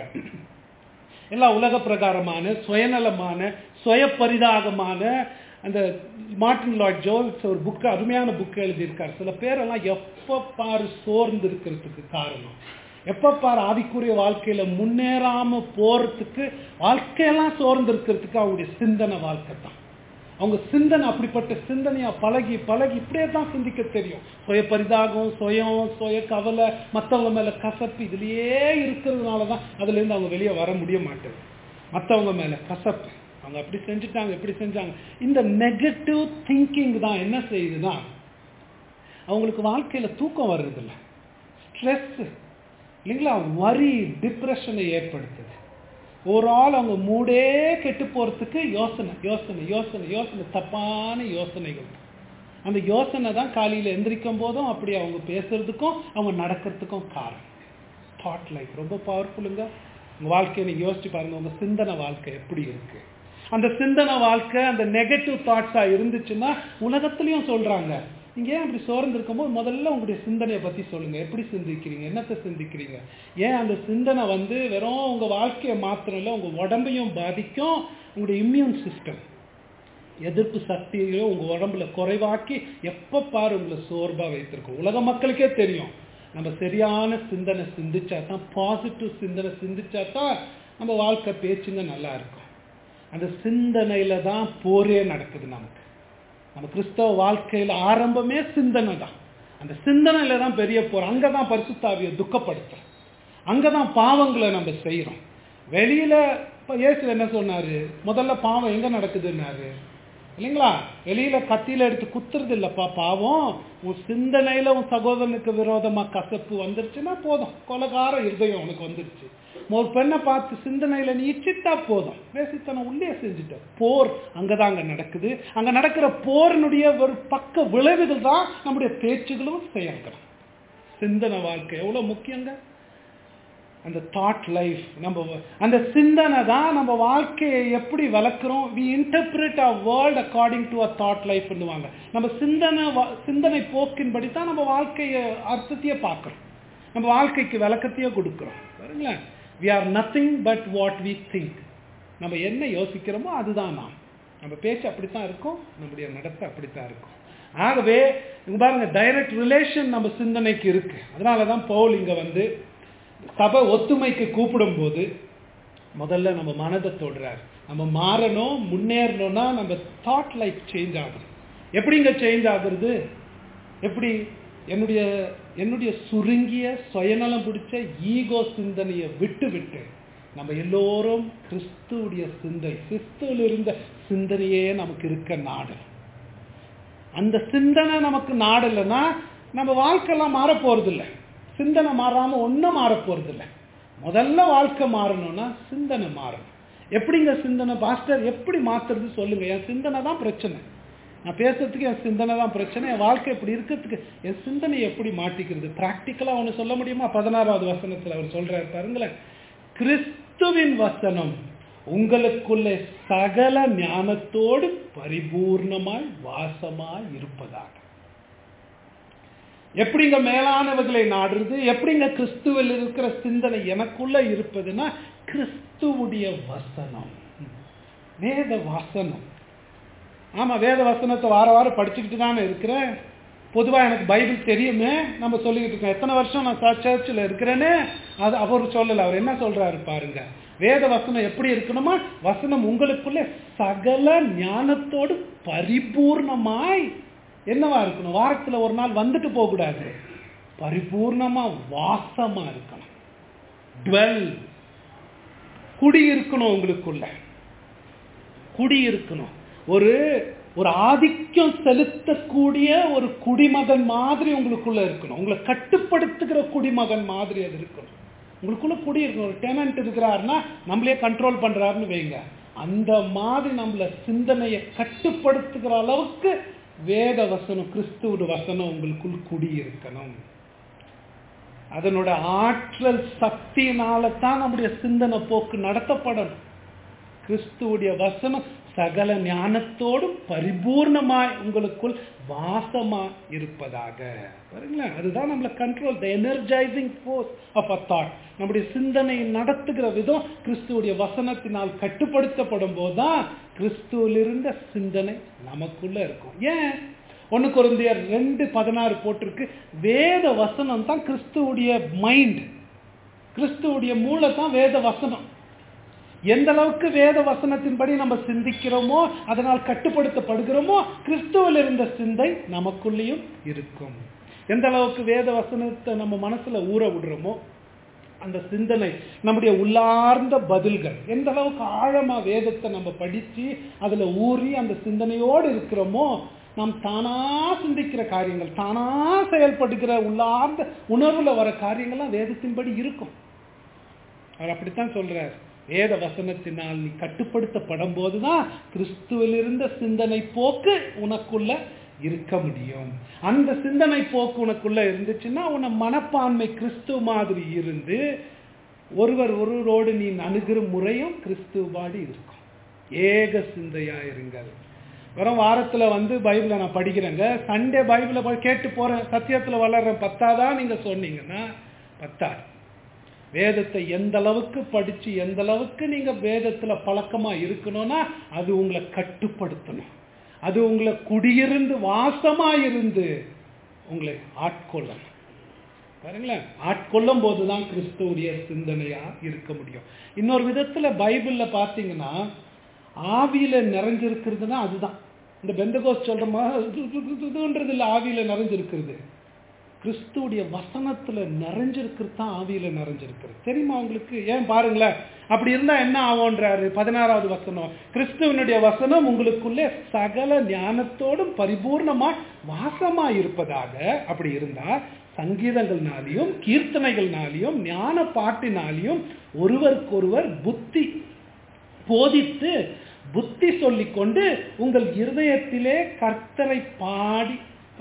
எல்லா உலக பிரகாரமான சுயநலமான சுயப்பரிதாகமான அந்த மார்டின் லார்ட் ஜோல்ஸ் ஒரு புக்கு அருமையான புக்கு எழுதியிருக்கார் சில பேரெல்லாம் எப்ப பாரு சோர்ந்து இருக்கிறதுக்கு காரணம் எப்ப பாரு ஆவிக்குரிய வாழ்க்கையில முன்னேறாம போறதுக்கு வாழ்க்கையெல்லாம் சோர்ந்து இருக்கிறதுக்கு அவங்களுடைய சிந்தனை வாழ்க்கை தான் அவங்க சிந்தனை அப்படிப்பட்ட சிந்தனையா பழகி பழகி இப்படியே தான் சிந்திக்க தெரியும் சுய பரிதாகம் சுயம் சுய கவலை மற்றவங்க மேல கசப்பு இதுலயே இருக்கிறதுனால தான் அதுல இருந்து அவங்க வெளியே வர முடிய மாட்டேது மற்றவங்க மேல கசப்பு அவங்க அப்படி செஞ்சுட்டாங்க இப்படி செஞ்சாங்க இந்த நெகட்டிவ் திங்கிங் தான் என்ன செய்யுதுன்னா அவங்களுக்கு வாழ்க்கையில தூக்கம் வர்றதில்ல ஸ்ட்ரெஸ் இல்லைங்களா வரி டிப்ரெஷனை ஏற்படுத்துது ஒரு ஆள் அவங்க மூடே கெட்டு போறதுக்கு யோசனை யோசனை யோசனை யோசனை தப்பான யோசனைகள் அந்த யோசனை தான் காலையில் எந்திரிக்கும் போதும் அப்படி அவங்க பேசுறதுக்கும் அவங்க நடக்கிறதுக்கும் காரணம் தாட் லைஃப் ரொம்ப பவர்ஃபுல்லுங்க உங்க வாழ்க்கையை நீங்க யோசிச்சு பாருங்க உங்க சிந்தனை வாழ்க்கை எப்படி இருக்கு அந்த சிந்தனை வாழ்க்கை அந்த நெகட்டிவ் தாட்ஸா இருந்துச்சுன்னா உலகத்திலையும் சொல்றாங்க நீங்க ஏன் அப்படி சோர்ந்து இருக்கும்போது முதல்ல உங்களுடைய சிந்தனையை பத்தி சொல்லுங்க எப்படி சிந்திக்கிறீங்க என்னத்தை சிந்திக்கிறீங்க ஏன் அந்த சிந்தனை வந்து வெறும் உங்க வாழ்க்கையை மாத்திரம் இல்லை உங்க உடம்பையும் பாதிக்கும் உங்களுடைய இம்யூன் சிஸ்டம் எதிர்ப்பு சக்தியையும் உங்க உடம்புல குறைவாக்கி எப்ப பாரு உங்களை சோர்வா வைத்திருக்கும் உலக மக்களுக்கே தெரியும் நம்ம சரியான சிந்தனை சிந்திச்சா தான் பாசிட்டிவ் சிந்தனை சிந்திச்சா தான் நம்ம வாழ்க்கை பேச்சுங்க நல்லா இருக்கும் அந்த சிந்தனையில தான் போரே நடக்குது நமக்கு நம்ம கிறிஸ்தவ வாழ்க்கையில ஆரம்பமே சிந்தனை தான் அந்த சிந்தனையில தான் பெரிய போறோம் அங்கதான் பரிசுத்தாவியை துக்கப்படுத்துறோம் அங்கதான் பாவங்களை நம்ம செய்யறோம் வெளியில இப்ப இயேசு என்ன சொன்னாரு முதல்ல பாவம் எங்க நடக்குதுன்னாரு இல்லைங்களா வெளியில கத்தியில எடுத்து குத்துறது இல்லப்பா பாவம் உன் சிந்தனையில உன் சகோதரனுக்கு விரோதமா கசப்பு வந்துருச்சுன்னா போதும் கொலகார இருதயம் உனக்கு வந்துருச்சு ஒரு பெண்ணை பார்த்து சிந்தனையில நீ இச்சிட்டா போதும் பேசித்தனம் உள்ளே செஞ்சுட்ட போர் அங்கதான் அங்க நடக்குது அங்க நடக்கிற போரினுடைய ஒரு பக்க விளைவுகள் தான் நம்முடைய பேச்சுகளும் செயல்களும் சிந்தனை வாழ்க்கை எவ்வளவு முக்கியங்க அந்த தாட் லைஃப் நம்ம அந்த சிந்தனை தான் நம்ம வாழ்க்கையை எப்படி வளர்க்குறோம் we interpret a world according to a thought life பண்ணுவாங்க நம்ம சிந்தனை சிந்தனை போக்கின்படி தான் நம்ம வாழ்க்கையை அர்த்தத்தையே பார்க்குறோம் நம்ம வாழ்க்கைக்கு விளக்கத்தையே கொடுக்குறோம் பாருங்களேன் we are nothing but what we think நம்ம என்ன யோசிக்கிறோமோ அதுதான் நாம் நம்ம பேச்சு அப்படித்தான் இருக்கும் நம்முடைய நடத்தை அப்படித்தான் இருக்கும் ஆகவே இங்க பாருங்க டைரக்ட் ரிலேஷன் நம்ம சிந்தனைக்கு இருக்கு அதனால தான் பவுல் இங்க வந்து சபை ஒத்துமைக்கு கூப்பிடும்போது முதல்ல நம்ம மனதை தொடுறாரு நம்ம மாறணும் முன்னேறணும்னா நம்ம தாட் லைஃப் சேஞ்ச் ஆகுது எப்படிங்க சேஞ்ச் ஆகுறது எப்படி என்னுடைய என்னுடைய சுருங்கிய சுயநலம் பிடிச்ச ஈகோ சிந்தனையை விட்டு விட்டு நம்ம எல்லோரும் கிறிஸ்துவுடைய சிந்தை கிறிஸ்துவில் இருந்த சிந்தனையே நமக்கு இருக்க நாடு அந்த சிந்தனை நமக்கு நாடு இல்லைன்னா நம்ம வாழ்க்கையெல்லாம் மாற போறது இல்லை சிந்தனை மாறாம ஒன்றும் மாற போறது இல்லை முதல்ல வாழ்க்கை மாறணும்னா சிந்தனை மாறணும் எப்படிங்க சிந்தனை பாஸ்டர் எப்படி மாத்துறது சொல்லுங்க என் சிந்தனை தான் பிரச்சனை நான் பேசுறதுக்கு என் சிந்தனை தான் பிரச்சனை என் வாழ்க்கை இப்படி இருக்கிறதுக்கு என் சிந்தனை எப்படி மாட்டிக்கிறது பிராக்டிக்கலா ஒன்று சொல்ல முடியுமா பதினாறாவது வசனத்தில் அவர் சொல்றாரு பாருங்களேன் கிறிஸ்துவின் வசனம் உங்களுக்குள்ளே சகல ஞானத்தோடு பரிபூர்ணமாய் வாசமாய் இருப்பதாக எப்படிங்க மேலானவர்களை நாடுறது எப்படிங்க கிறிஸ்துவில் இருக்கிற சிந்தனை எனக்குள்ள இருப்பதுன்னா கிறிஸ்துவுடைய வசனம் வேத வசனம் ஆமா வேத வசனத்தை வார வாரம் படிச்சுக்கிட்டு தானே இருக்கிறேன் பொதுவா எனக்கு பைபிள் தெரியுமே நம்ம சொல்லிக்கிட்டு இருக்கோம் எத்தனை வருஷம் நான் சர்ச்சில் இருக்கிறேன்னு அது அவர் சொல்லல அவர் என்ன சொல்றாரு பாருங்க வேத வசனம் எப்படி இருக்கணுமா வசனம் உங்களுக்குள்ள சகல ஞானத்தோடு பரிபூர்ணமாய் என்னவா இருக்கணும் வாரத்துல ஒரு நாள் வந்துட்டு போக கூடாது பரிபூர்ணமா வாசமா இருக்கணும் டுவெல் குடி இருக்கணும் உங்களுக்குள்ள குடி இருக்கணும் ஒரு ஒரு ஆதிக்கம் செலுத்தக்கூடிய ஒரு குடிமகன் மாதிரி உங்களுக்குள்ள இருக்கணும் உங்களை கட்டுப்படுத்துகிற குடிமகன் மாதிரி அது இருக்கணும் உங்களுக்குள்ள குடி இருக்கணும் ஒரு டெனன்ட் இருக்கிறாருன்னா நம்மளே கண்ட்ரோல் பண்றாருன்னு வைங்க அந்த மாதிரி நம்மள சிந்தனையை கட்டுப்படுத்துகிற அளவுக்கு வேத வசனம் கிறிஸ்துவோட வசனம் உங்களுக்குள் குடி இருக்கணும் அதனோட ஆற்றல் சக்தியினால தான் நம்முடைய சிந்தனை போக்கு நடத்தப்படணும் கிறிஸ்துவுடைய வசனம் சகல ஞானத்தோடும் பரிபூர்ணமாய் உங்களுக்குள் வாசமா இருப்பதாக பாருங்களேன் அதுதான் நம்மள control the energising force of a thought நம்முடைய சிந்தனையை நடத்துகிற விதம் கிறிஸ்துவுடைய வசனத்தினால் கட்டுப்படுத்தப்படும் போதுதான் கிறிஸ்துவில் இருந்த சிந்தனை நமக்குள்ள இருக்கும் ஏன் ஒன்னு குருந்தியர் ரெண்டு பதினாறு போட்டிருக்கு வேத வசனம் தான் கிறிஸ்துவுடைய மைண்ட் கிறிஸ்துவுடைய மூளை தான் வேத வசனம் எந்த அளவுக்கு வேத வசனத்தின்படி நம்ம சிந்திக்கிறோமோ அதனால் கட்டுப்படுத்தப்படுகிறோமோ கிறிஸ்துவில் இருந்த சிந்தை நமக்குள்ளேயும் இருக்கும் எந்த அளவுக்கு வேத வசனத்தை நம்ம மனசுல ஊற விடுறோமோ அந்த சிந்தனை நம்முடைய உள்ளார்ந்த பதில்கள் எந்த அளவுக்கு ஆழமா வேதத்தை நம்ம படிச்சு அதுல ஊறி அந்த சிந்தனையோடு இருக்கிறோமோ நாம் தானா சிந்திக்கிற காரியங்கள் தானா செயல்படுகிற உள்ளார்ந்த உணர்வுல வர காரியங்கள்லாம் வேதத்தின்படி இருக்கும் அவர் அப்படித்தான் சொல்றார் வேத வசனத்தினால் நீ கட்டுப்படுத்தப்படும் போதுதான் கிறிஸ்துவில் இருந்த சிந்தனை போக்கு உனக்குள்ள இருக்க முடியும் அந்த சிந்தனை போக்கு உனக்குள்ள இருந்துச்சுன்னா உன மனப்பான்மை கிறிஸ்து மாதிரி இருந்து ஒருவர் ஒருவரோடு நீ அணுகிற முறையும் கிறிஸ்துவாடி இருக்கும் ஏக சிந்தையா இருங்கள் வரும் வாரத்துல வந்து பைபிளை நான் படிக்கிறேங்க சண்டே பைபிளை போய் கேட்டு போறேன் சத்தியத்துல வளர்றேன் பத்தாதான் நீங்க சொன்னீங்கன்னா பத்தாது வேதத்தை எந்த அளவுக்கு படிச்சு எந்த அளவுக்கு நீங்க வேதத்துல பழக்கமா இருக்கணும்னா அது உங்களை கட்டுப்படுத்தணும் அது உங்களை குடியிருந்து வாசமா இருந்து உங்களை ஆட்கொள்ளணும் பாருங்களேன் ஆட்கொள்ளும் போதுதான் கிறிஸ்துவுடைய சிந்தனையா இருக்க முடியும் இன்னொரு விதத்துல பைபிள்ல பாத்தீங்கன்னா ஆவியில நிறைஞ்சிருக்கிறதுனா அதுதான் இந்த பெந்தகோஸ் சொல்ற மாதிரி இல்ல ஆவியில நிறைஞ்சிருக்கிறது கிறிஸ்துவுடைய வசனத்துல நிறைஞ்சிருக்கிறது தான் ஆவியில நிறைஞ்சிருக்கிறது தெரியுமா உங்களுக்கு ஏன் பாருங்களேன் அப்படி இருந்தா என்ன ஆகும்ன்றாரு பதினாறாவது வசனம் கிறிஸ்துவனுடைய வசனம் உங்களுக்குள்ளே சகல ஞானத்தோடும் பரிபூர்ணமா வாசமா இருப்பதாக அப்படி இருந்தா சங்கீதங்கள்னாலையும் கீர்த்தனைகள்னாலையும் ஞான பாட்டினாலையும் ஒருவருக்கொருவர் புத்தி போதித்து புத்தி சொல்லிக்கொண்டு உங்கள் இருதயத்திலே கர்த்தரை பாடி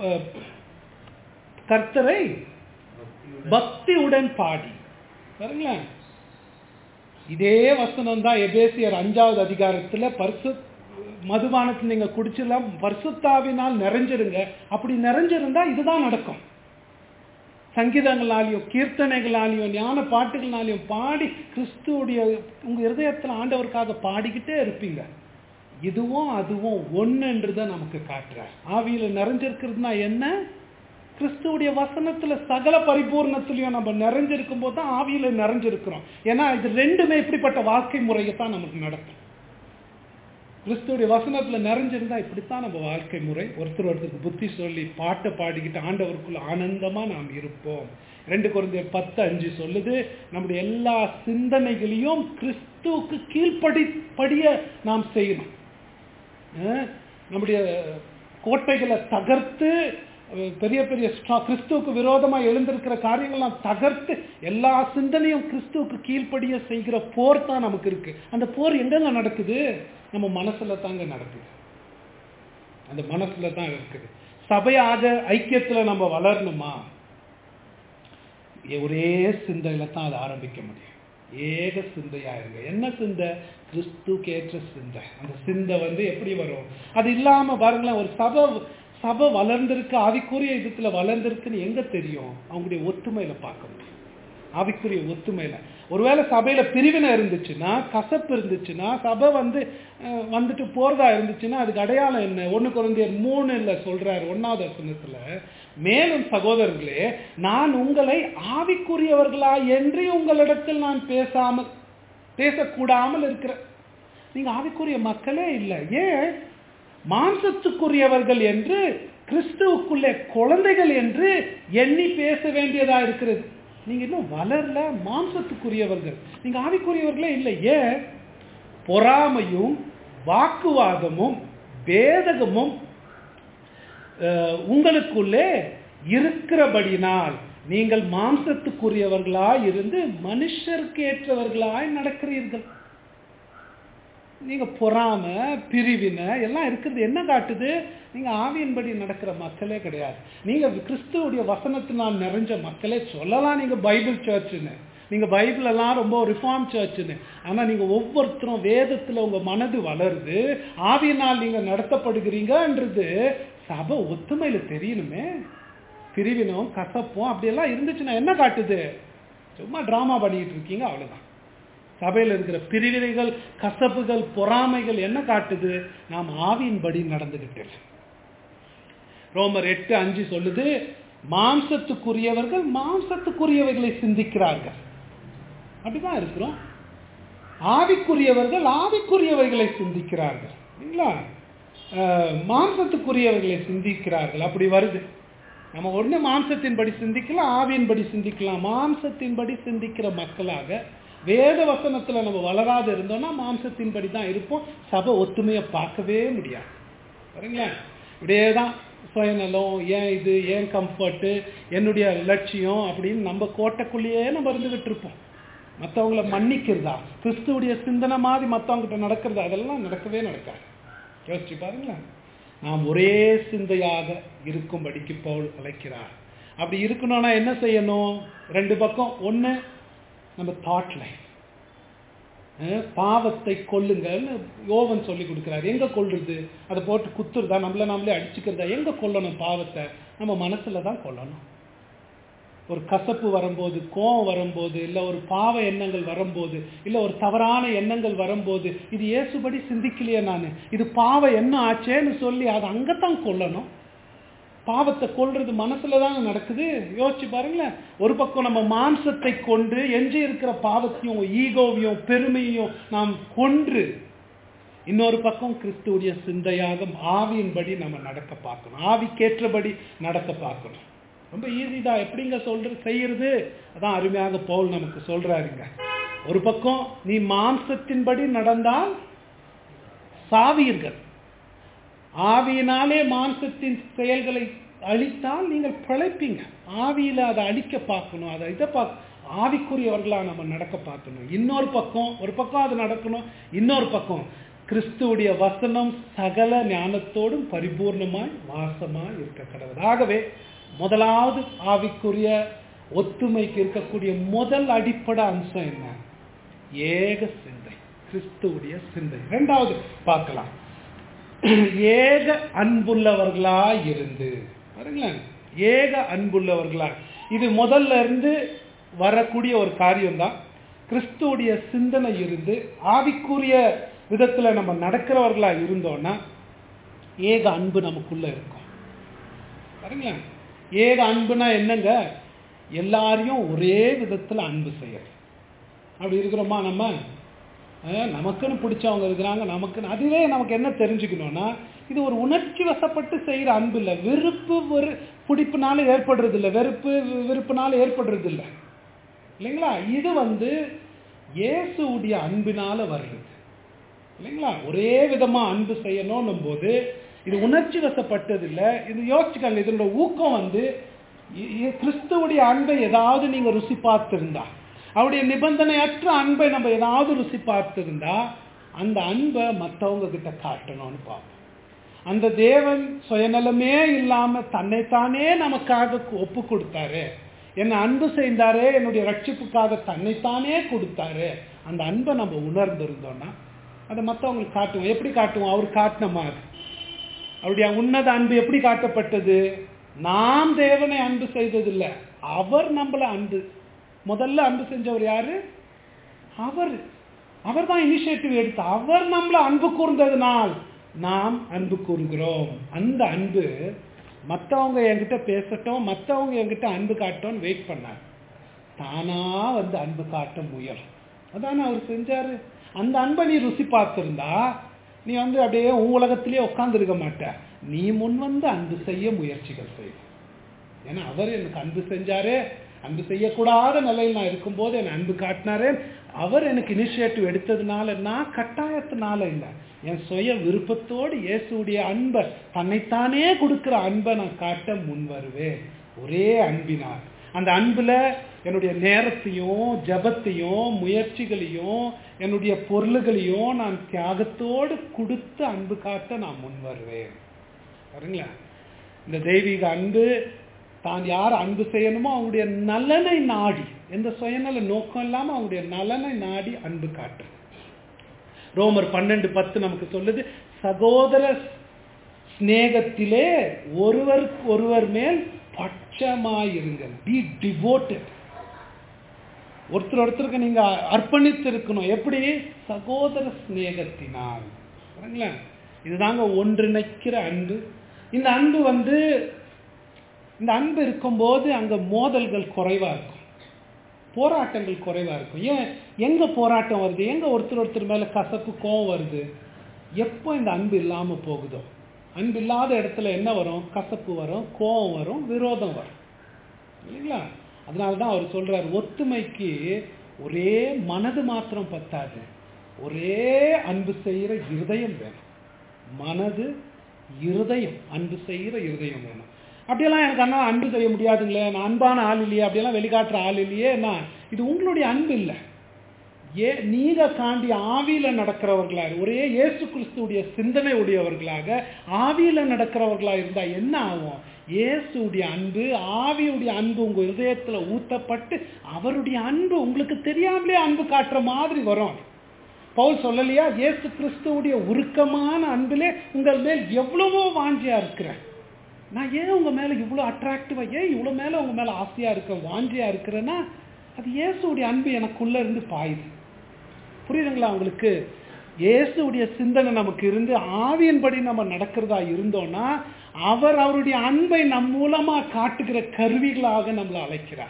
கர்த்தரை பக்தியுடன் பாடி பாருங்களேன் இதே வசனம் தான் எபேசியர் அஞ்சாவது அதிகாரத்துல பரிசு மதுபானத்தில் நீங்க குடிச்சிடலாம் பரிசுத்தாவினால் நிறைஞ்சிருங்க அப்படி நிறைஞ்சிருந்தா இதுதான் நடக்கும் சங்கீதங்களாலையும் கீர்த்தனைகளாலையும் ஞான பாட்டுகளாலையும் பாடி கிறிஸ்துவுடைய உங்க இருதயத்துல ஆண்டவருக்காக பாடிக்கிட்டே இருப்பீங்க இதுவும் அதுவும் ஒன்றுன்றத நமக்கு காட்டுறார் ஆவியில நிறைஞ்சிருக்கிறதுனா என்ன கிறிஸ்துவுடைய வசனத்துல சகல பரிபூர்ணத்திலையும் நம்ம நிறைஞ்சிருக்கும் போது தான் ஆவியில நிறைஞ்சிருக்கிறோம் ஏன்னா இது ரெண்டுமே இப்படிப்பட்ட வாழ்க்கை முறையை தான் நமக்கு நடக்கும் கிறிஸ்துவுடைய வசனத்துல நிறைஞ்சிருந்தா இப்படித்தான் நம்ம வாழ்க்கை முறை ஒருத்தர் ஒருத்தருக்கு புத்தி சொல்லி பாட்டை பாடிக்கிட்டு ஆண்டவருக்குள்ள ஆனந்தமா நாம் இருப்போம் ரெண்டு குழந்தையர் பத்து அஞ்சு சொல்லுது நம்முடைய எல்லா சிந்தனைகளையும் கிறிஸ்துவுக்கு கீழ்ப்படி படிய நாம் செய்யணும் நம்முடைய கோட்டைகளை தகர்த்து பெரிய பெரிய கிறிஸ்துவுக்கு விரோதமா எழுந்திருக்கிற காரியங்கள்லாம் தகர்த்து எல்லா சிந்தனையும் கிறிஸ்துவுக்கு கீழ்ப்படிய செய்கிற போர் தான் நமக்கு இருக்கு அந்த போர் எங்கெங்க நடக்குது நம்ம மனசுல தாங்க நடக்குது அந்த மனசுல தான் இருக்குது சபையாக ஐக்கியத்துல நம்ம வளரணுமா ஒரே சிந்தையில தான் அதை ஆரம்பிக்க முடியும் ஏக சிந்தையா இருங்க என்ன சிந்தை கிறிஸ்துக்கு ஏற்ற சிந்தை அந்த சிந்தை வந்து எப்படி வரும் அது இல்லாம பாருங்களேன் ஒரு சபை சபை வளர்ந்திருக்கு ஆவிக்குரிய விதத்துல வளர்ந்திருக்குன்னு எங்க தெரியும் அவங்களுடைய ஒத்துமையில பார்க்க முடியும் ஆவிக்குரிய ஒத்துமையில ஒருவேளை சபையில பிரிவினை இருந்துச்சுன்னா கசப்பு இருந்துச்சுன்னா சபை வந்து அஹ், வந்துட்டு போறதா இருந்துச்சுன்னா அதுக்கு அடையாளம் என்ன ஒண்ணு குழந்தையர் மூணுல சொல்றாரு ஒன்னாவது வசனத்துல மேலும் சகோதரர்களே நான் உங்களை ஆவிக்குரியவர்களா என்று உங்களிடத்தில் நான் பேசாமல் பேசக்கூடாமல் இருக்கிறேன் நீங்க ஆவிக்குரிய மக்களே இல்லை ஏன் மாம்சத்துக்குரியவர்கள் என்று கிறிஸ்துவுக்குள்ளே குழந்தைகள் என்று எண்ணி பேச வேண்டியதா இருக்கிறது நீங்க இன்னும் வளரல மாம்சத்துக்குரியவர்கள் நீங்க ஆவிக்குரியவர்களே இல்லை ஏன் பொறாமையும் வாக்குவாதமும் பேதகமும் அஹ், உங்களுக்குள்ளே இருக்கிறபடினால் நீங்கள் மாம்சத்துக்குரியவர்களாய் இருந்து மனுஷருக்கு ஏற்றவர்களாய் நடக்கிறீர்கள் நீங்க பொறாம பிரிவினை எல்லாம் இருக்கிறது என்ன காட்டுது நீங்க ஆவியின்படி நடக்கிற மக்களே கிடையாது நீங்க கிறிஸ்துவுடைய வசனத்தினால் நிறைஞ்ச மக்களே சொல்லலாம் நீங்க பைபிள் சர்ச்சுன்னு நீங்க பைபிள் எல்லாம் ரொம்ப ரிஃபார்ம் சர்ச்சுன்னு ஆனா நீங்க ஒவ்வொருத்தரும் வேதத்துல உங்க மனது வளருது ஆவியினால் நீங்க நடத்தப்படுகிறீங்கன்றது சபை ஒத்துமையில தெரியணுமே பிரிவினும் கசப்பும் அப்படியெல்லாம் இருந்துச்சுன்னா என்ன காட்டுது சும்மா டிராமா பண்ணிட்டு இருக்கீங்க அவ்வளவுதான் சபையில் இருக்கிற பிரிவினைகள் கசப்புகள் பொறாமைகள் என்ன காட்டுது நாம் ஆவியின்படி நடந்துகிட்டு ரோமர் எட்டு அஞ்சு சொல்லுது மாம்சத்துக்குரியவர்கள் மாம்சத்துக்குரியவைகளை சிந்திக்கிறார்கள் அப்படிதான் இருக்கிறோம் ஆவிக்குரியவர்கள் ஆவிக்குரியவைகளை சிந்திக்கிறார்கள் இல்லைங்களா அஹ், மாம்சத்துக்குரியவைகளை சிந்திக்கிறார்கள் அப்படி வருது நம்ம ஒண்ணு மாம்சத்தின்படி சிந்திக்கலாம் ஆவியின்படி சிந்திக்கலாம் மாம்சத்தின்படி சிந்திக்கிற மக்களாக வேத வசனத்துல நம்ம வளராது இருந்தோம்னா மாம்சத்தின்படி தான் இருப்போம் சபை ஒத்துமையை பார்க்கவே முடியாது சரிங்களா இப்படியே தான் சுயநலம் ஏன் இது ஏன் கம்ஃபர்ட்டு என்னுடைய லட்சியம் அப்படின்னு நம்ம கோட்டைக்குள்ளேயே நம்ம இருந்துகிட்டு இருப்போம் மற்றவங்கள மன்னிக்கிறதா கிறிஸ்துவுடைய சிந்தனை மாதிரி மற்றவங்ககிட்ட நடக்கிறதா அதெல்லாம் நடக்கவே நடக்காது யோசிச்சு பாருங்களேன் நாம் ஒரே சிந்தையாக இருக்கும்படிக்கு பவுல் அழைக்கிறார் அப்படி இருக்கணும்னா என்ன செய்யணும் ரெண்டு பக்கம் ஒன்று நம்ம தாட் லைஃப் பாவத்தை கொல்லுங்கன்னு யோவன் சொல்லி கொடுக்குறாரு எங்க கொல்றது அதை போட்டு குத்துறதா நம்மள நாமளே அடிச்சுக்கிறதா எங்க கொல்லணும் பாவத்தை நம்ம மனசுல தான் கொல்லணும் ஒரு கசப்பு வரும்போது கோவம் வரும்போது இல்ல ஒரு பாவ எண்ணங்கள் வரும்போது இல்ல ஒரு தவறான எண்ணங்கள் வரும்போது இது இயேசுபடி சிந்திக்கலையே நான் இது பாவ எண்ணம் ஆச்சேன்னு சொல்லி அதை அங்கத்தான் கொல்லணும் பாவத்தை கொல்றது மனசுல தான் நடக்குது யோசிச்சு பாருங்களேன் ஒரு பக்கம் நம்ம மாம்சத்தை கொண்டு எஞ்சி இருக்கிற பாவத்தையும் ஈகோவையும் பெருமையும் நாம் கொன்று இன்னொரு பக்கம் கிறிஸ்துவுடைய சிந்தையாக ஆவியின்படி நம்ம நடக்க பார்க்கணும் ஆவிக்கேற்றபடி நடக்க பார்க்கணும் ரொம்ப ஈஸி தான் எப்படிங்க சொல்றது செய்யறது அதான் அருமையாக பவுல் நமக்கு சொல்றாருங்க ஒரு பக்கம் நீ மாம்சத்தின்படி நடந்தால் சாவீர்கள் ஆவியினாலே மாம்சத்தின் செயல்களை அழித்தால் நீங்கள் பிழைப்பீங்க ஆவியில அதை அழிக்க பார்க்கணும் அதை இதை பார்க்க ஆவிக்குரியவர்களா நம்ம நடக்க பார்க்கணும் இன்னொரு பக்கம் ஒரு பக்கம் அது நடக்கணும் இன்னொரு பக்கம் கிறிஸ்துவுடைய வசனம் சகல ஞானத்தோடும் பரிபூர்ணமாய் வாசமாய் இருக்க கடவுள் ஆகவே முதலாவது ஆவிக்குரிய ஒத்துமைக்கு இருக்கக்கூடிய முதல் அடிப்படை அம்சம் என்ன ஏக சிந்தை கிறிஸ்துவுடைய சிந்தை இரண்டாவது பார்க்கலாம் ஏக அன்புள்ளவர்களா இருந்து பாருங்களேன் ஏக அன்புள்ளவர்களா இது முதல்ல இருந்து வரக்கூடிய ஒரு காரியம் தான் கிறிஸ்துவுடைய சிந்தனை இருந்து ஆவிக்குரிய விதத்துல நம்ம நடக்கிறவர்களா இருந்தோம்னா ஏக அன்பு நமக்குள்ள இருக்கும் பாருங்களேன் ஏக அன்புனா என்னங்க எல்லாரையும் ஒரே விதத்துல அன்பு செய்யறது அப்படி இருக்கிறோமா நம்ம அஹ் நமக்குன்னு பிடிச்சவங்க இருக்கிறாங்க நமக்குன்னு அதுவே நமக்கு என்ன தெரிஞ்சுக்கணும்னா இது ஒரு உணர்ச்சி வசப்பட்டு செய்யற அன்பு இல்லை வெறுப்பு வெறு பிடிப்புனால ஏற்படுறது இல்லை வெறுப்பு வி- விருப்புனால ஏற்படுறது இல்லை இல்லைங்களா இது வந்து இயேசுவுடைய அன்பினால வருது இல்லைங்களா ஒரே விதமா அன்பு செய்யணும் போது இது உணர்ச்சி வசப்பட்டது இல்லை இது யோசிச்சுக்காங்க இதனோட ஊக்கம் வந்து இ- இ- கிறிஸ்துவுடைய அன்பை ஏதாவது நீங்க ருசி பார்த்திருந்தா அவருடைய நிபந்தனையற்ற அன்பை நம்ம ஏதாவது ருசி பார்த்திருந்தா அந்த அன்பை மற்றவங்க கிட்ட காட்டணும்னு பார்ப்போம் அந்த தேவன் சுயநலமே இல்லாம தன்னைத்தானே நமக்காக ஒப்பு கொடுத்தாரு என்னை அன்பு செய்தாரே என்னுடைய ரட்சிப்புக்காக தன்னைத்தானே கொடுத்தாரு அந்த அன்பை நம்ம உணர்ந்திருந்தோம்னா அதை மற்றவங்களுக்கு காட்டுவோம் எப்படி காட்டுவோம் அவர் காட்டின மாதிரி அவருடைய உன்னத அன்பு எப்படி காட்டப்பட்டது நாம் தேவனை அன்பு செய்ததில்லை அவர் நம்மள அன்பு முதல்ல அன்பு செஞ்சவர் யாரு அவர் அவர் தான் இனிஷியேட்டிவ் எடுத்து அவர் நம்மள அன்பு கூர்ந்ததுனால் நாம் அன்பு கூறுகிறோம் அந்த அன்பு மற்றவங்க என்கிட்ட பேசட்டும் மற்றவங்க என்கிட்ட அன்பு காட்டோன்னு வெயிட் பண்ணார் தானா வந்து அன்பு காட்ட முயலும் அதானே அவர் செஞ்சாரு அந்த அன்பை நீ ருசி பார்த்திருந்தா நீ வந்து அப்படியே உன் உலகத்திலே உட்காந்துருக்க மாட்ட நீ முன் வந்து அன்பு செய்ய முயற்சிகள் செய் ஏன்னா அவர் எனக்கு அன்பு செஞ்சாரு அன்பு செய்யக்கூடாத நிலையில் நான் இருக்கும்போது என்னை அன்பு காட்டினாரு அவர் எனக்கு இனிஷியேட்டிவ் எடுத்ததுனால நான் கட்டாயத்தினால இல்லை என் சுய விருப்பத்தோடு இயேசுடைய அன்பை தன்னைத்தானே கொடுக்கிற அன்பை நான் காட்ட முன் வருவேன் ஒரே அன்பினார் அந்த அன்புல என்னுடைய நேரத்தையும் ஜபத்தையும் முயற்சிகளையும் என்னுடைய பொருள்களையும் நான் தியாகத்தோடு கொடுத்து அன்பு காட்ட நான் முன் வருவேன் பாருங்களேன் இந்த தெய்வீக அன்பு தான் யார் அன்பு செய்யணுமோ அவங்களுடைய நலனை நாடி எந்த சுயநல நோக்கம் இல்லாம அவங்களுடைய நலனை நாடி அன்பு காட்டு ரோமர் பன்னெண்டு பத்து நமக்கு சொல்லுது சகோதர சிநேகத்திலே ஒருவருக்கு ஒருவர் மேல் பட்சமாயிருங்கள் பி டிவோட்டட் ஒருத்தர் ஒருத்தருக்கு நீங்க அர்ப்பணித்து இருக்கணும் எப்படி சகோதர சிநேகத்தினால் பாருங்களேன் இதுதாங்க ஒன்றிணைக்கிற அன்பு இந்த அன்பு வந்து இந்த அன்பு இருக்கும்போது அங்க மோதல்கள் குறைவா இருக்கும் போராட்டங்கள் குறைவா இருக்கும் ஏன் எங்க போராட்டம் வருது எங்க ஒருத்தர் ஒருத்தர் மேல கசப்பு கோவம் வருது எப்போ இந்த அன்பு இல்லாம போகுதோ அன்பு இல்லாத இடத்துல என்ன வரும் கசப்பு வரும் கோபம் வரும் விரோதம் வரும் இல்லைங்களா அதனால தான் அவர் சொல்றார் ஒத்துமைக்கு ஒரே மனது மாத்திரம் பத்தாது ஒரே அன்பு செய்கிற இருதயம் வேணும் மனது இருதயம் அன்பு செய்கிற இருதயம் வேணும் அப்படியெல்லாம் எனக்கு அண்ணா அன்பு செய்ய முடியாதுங்களே நான் அன்பான ஆள் இல்லையே அப்படியெல்லாம் வெளிக்காட்டுற ஆள் இல்லையே நான் இது உங்களுடைய அன்பு இல்லை ஏ நீங்க தாண்டி ஆவியில நடக்கிறவர்களாக ஒரே இயேசு கிறிஸ்துடைய சிந்தனை உடையவர்களாக ஆவியில நடக்கிறவர்களா இருந்தா என்ன ஆகும் இயேசுடைய அன்பு ஆவியுடைய அன்பு உங்க இதயத்துல ஊத்தப்பட்டு அவருடைய அன்பு உங்களுக்கு தெரியாமலே அன்பு காட்டுற மாதிரி வரும் பவுல் சொல்லலையா இயேசு கிறிஸ்துவுடைய உருக்கமான அன்பிலே உங்கள் மேல் எவ்வளவோ வாஞ்சியா இருக்கிறேன் நான் ஏன் உங்க மேல இவ்வளவு அட்ராக்டிவா ஏன் இவ்வளவு மேல உங்க மேல ஆசையா இருக்க வாஞ்சியா இருக்கிறேன்னா அது இயேசுடைய அன்பு எனக்குள்ள இருந்து பாயுது புரியுதுங்களா உங்களுக்கு இயேசுடைய சிந்தனை நமக்கு இருந்து ஆவியின்படி நம்ம நடக்கிறதா இருந்தோம்னா அவர் அவருடைய அன்பை நம் மூலமா காட்டுகிற கருவிகளாக நம்மளை அழைக்கிறார்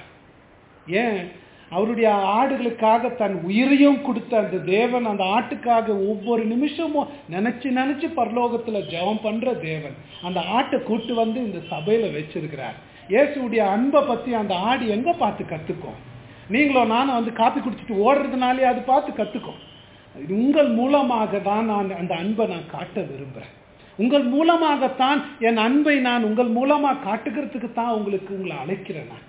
ஏன் அவருடைய ஆடுகளுக்காக தன் உயிரையும் கொடுத்த அந்த தேவன் அந்த ஆட்டுக்காக ஒவ்வொரு நிமிஷமும் நினைச்சு நினைச்சு பரலோகத்துல ஜெபம் பண்ற தேவன் அந்த ஆட்டை கூட்டு வந்து இந்த சபையில வச்சிருக்கிறார் இயேசுடைய அன்பை பத்தி அந்த ஆடு எங்க பார்த்து கத்துக்கும் நீங்களும் நானும் வந்து காப்பி குடிச்சிட்டு ஓடுறதுனாலே அது பார்த்து கத்துக்கும் இது உங்கள் மூலமாக தான் நான் அந்த அன்பை நான் காட்ட விரும்புகிறேன் உங்கள் மூலமாகத்தான் என் அன்பை நான் உங்கள் மூலமா காட்டுகிறதுக்கு தான் உங்களுக்கு உங்களை அழைக்கிறேன் நான்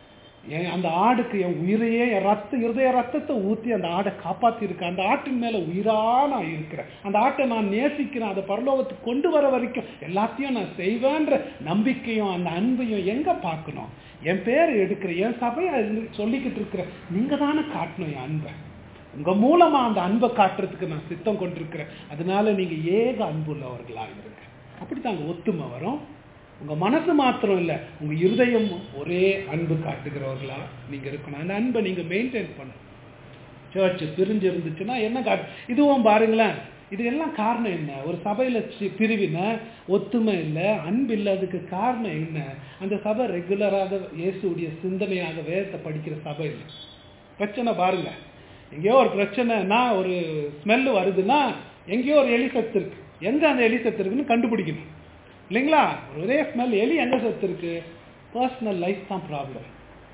என் அந்த ஆடுக்கு என் உயிரையே என் ரத்த இருதய ரத்தத்தை ஊற்றி அந்த ஆடை காப்பாற்றிருக்கேன் அந்த ஆட்டின் மேலே உயிரா நான் இருக்கிறேன் அந்த ஆட்டை நான் நேசிக்கிறேன் அதை பரலோகத்துக்கு கொண்டு வர வரைக்கும் எல்லாத்தையும் நான் செய்வேன்ற நம்பிக்கையும் அந்த அன்பையும் எங்கே பார்க்கணும் என் பேர் எடுக்கிற என் சபையை சொல்லிக்கிட்டு இருக்கிற நீங்கள் தானே காட்டணும் என் அன்பை உங்க மூலமா அந்த அன்பை காட்டுறதுக்கு நான் சித்தம் கொண்டிருக்கிறேன் அதனால நீங்க ஏக அன்பு உள்ளவர்களா இருங்க அப்படித்தாங்க ஒத்துமை வரும் உங்க மனசு மாத்திரம் இல்ல உங்க இருதயம் ஒரே அன்பு காட்டுகிறவர்களா நீங்க இருக்கணும் அந்த அன்பை நீங்க மெயின்டைன் பண்ணணும் சர்ச் பிரிஞ்சு இருந்துச்சுன்னா என்ன காட்டு இதுவும் பாருங்களேன் இது எல்லாம் காரணம் என்ன ஒரு சபையில பிரிவினை ஒத்துமை இல்லை அன்பு இல்லை அதுக்கு காரணம் என்ன அந்த சபை ரெகுலராக இயேசுடைய சிந்தனையாக வேதத்தை படிக்கிற சபை இல்லை பிரச்சனை பாருங்க எங்கேயோ ஒரு பிரச்சனைனா ஒரு ஸ்மெல்லு வருதுன்னா எங்கேயோ ஒரு எலி சத்து இருக்கு எங்க அந்த எலி சத்து இருக்குன்னு கண்டுபிடிக்கணும் இல்லைங்களா ஒரே ஸ்மெல் எலி எங்க சத்து இருக்கு பர்சனல் லைஃப் தான் ப்ராப்ளம்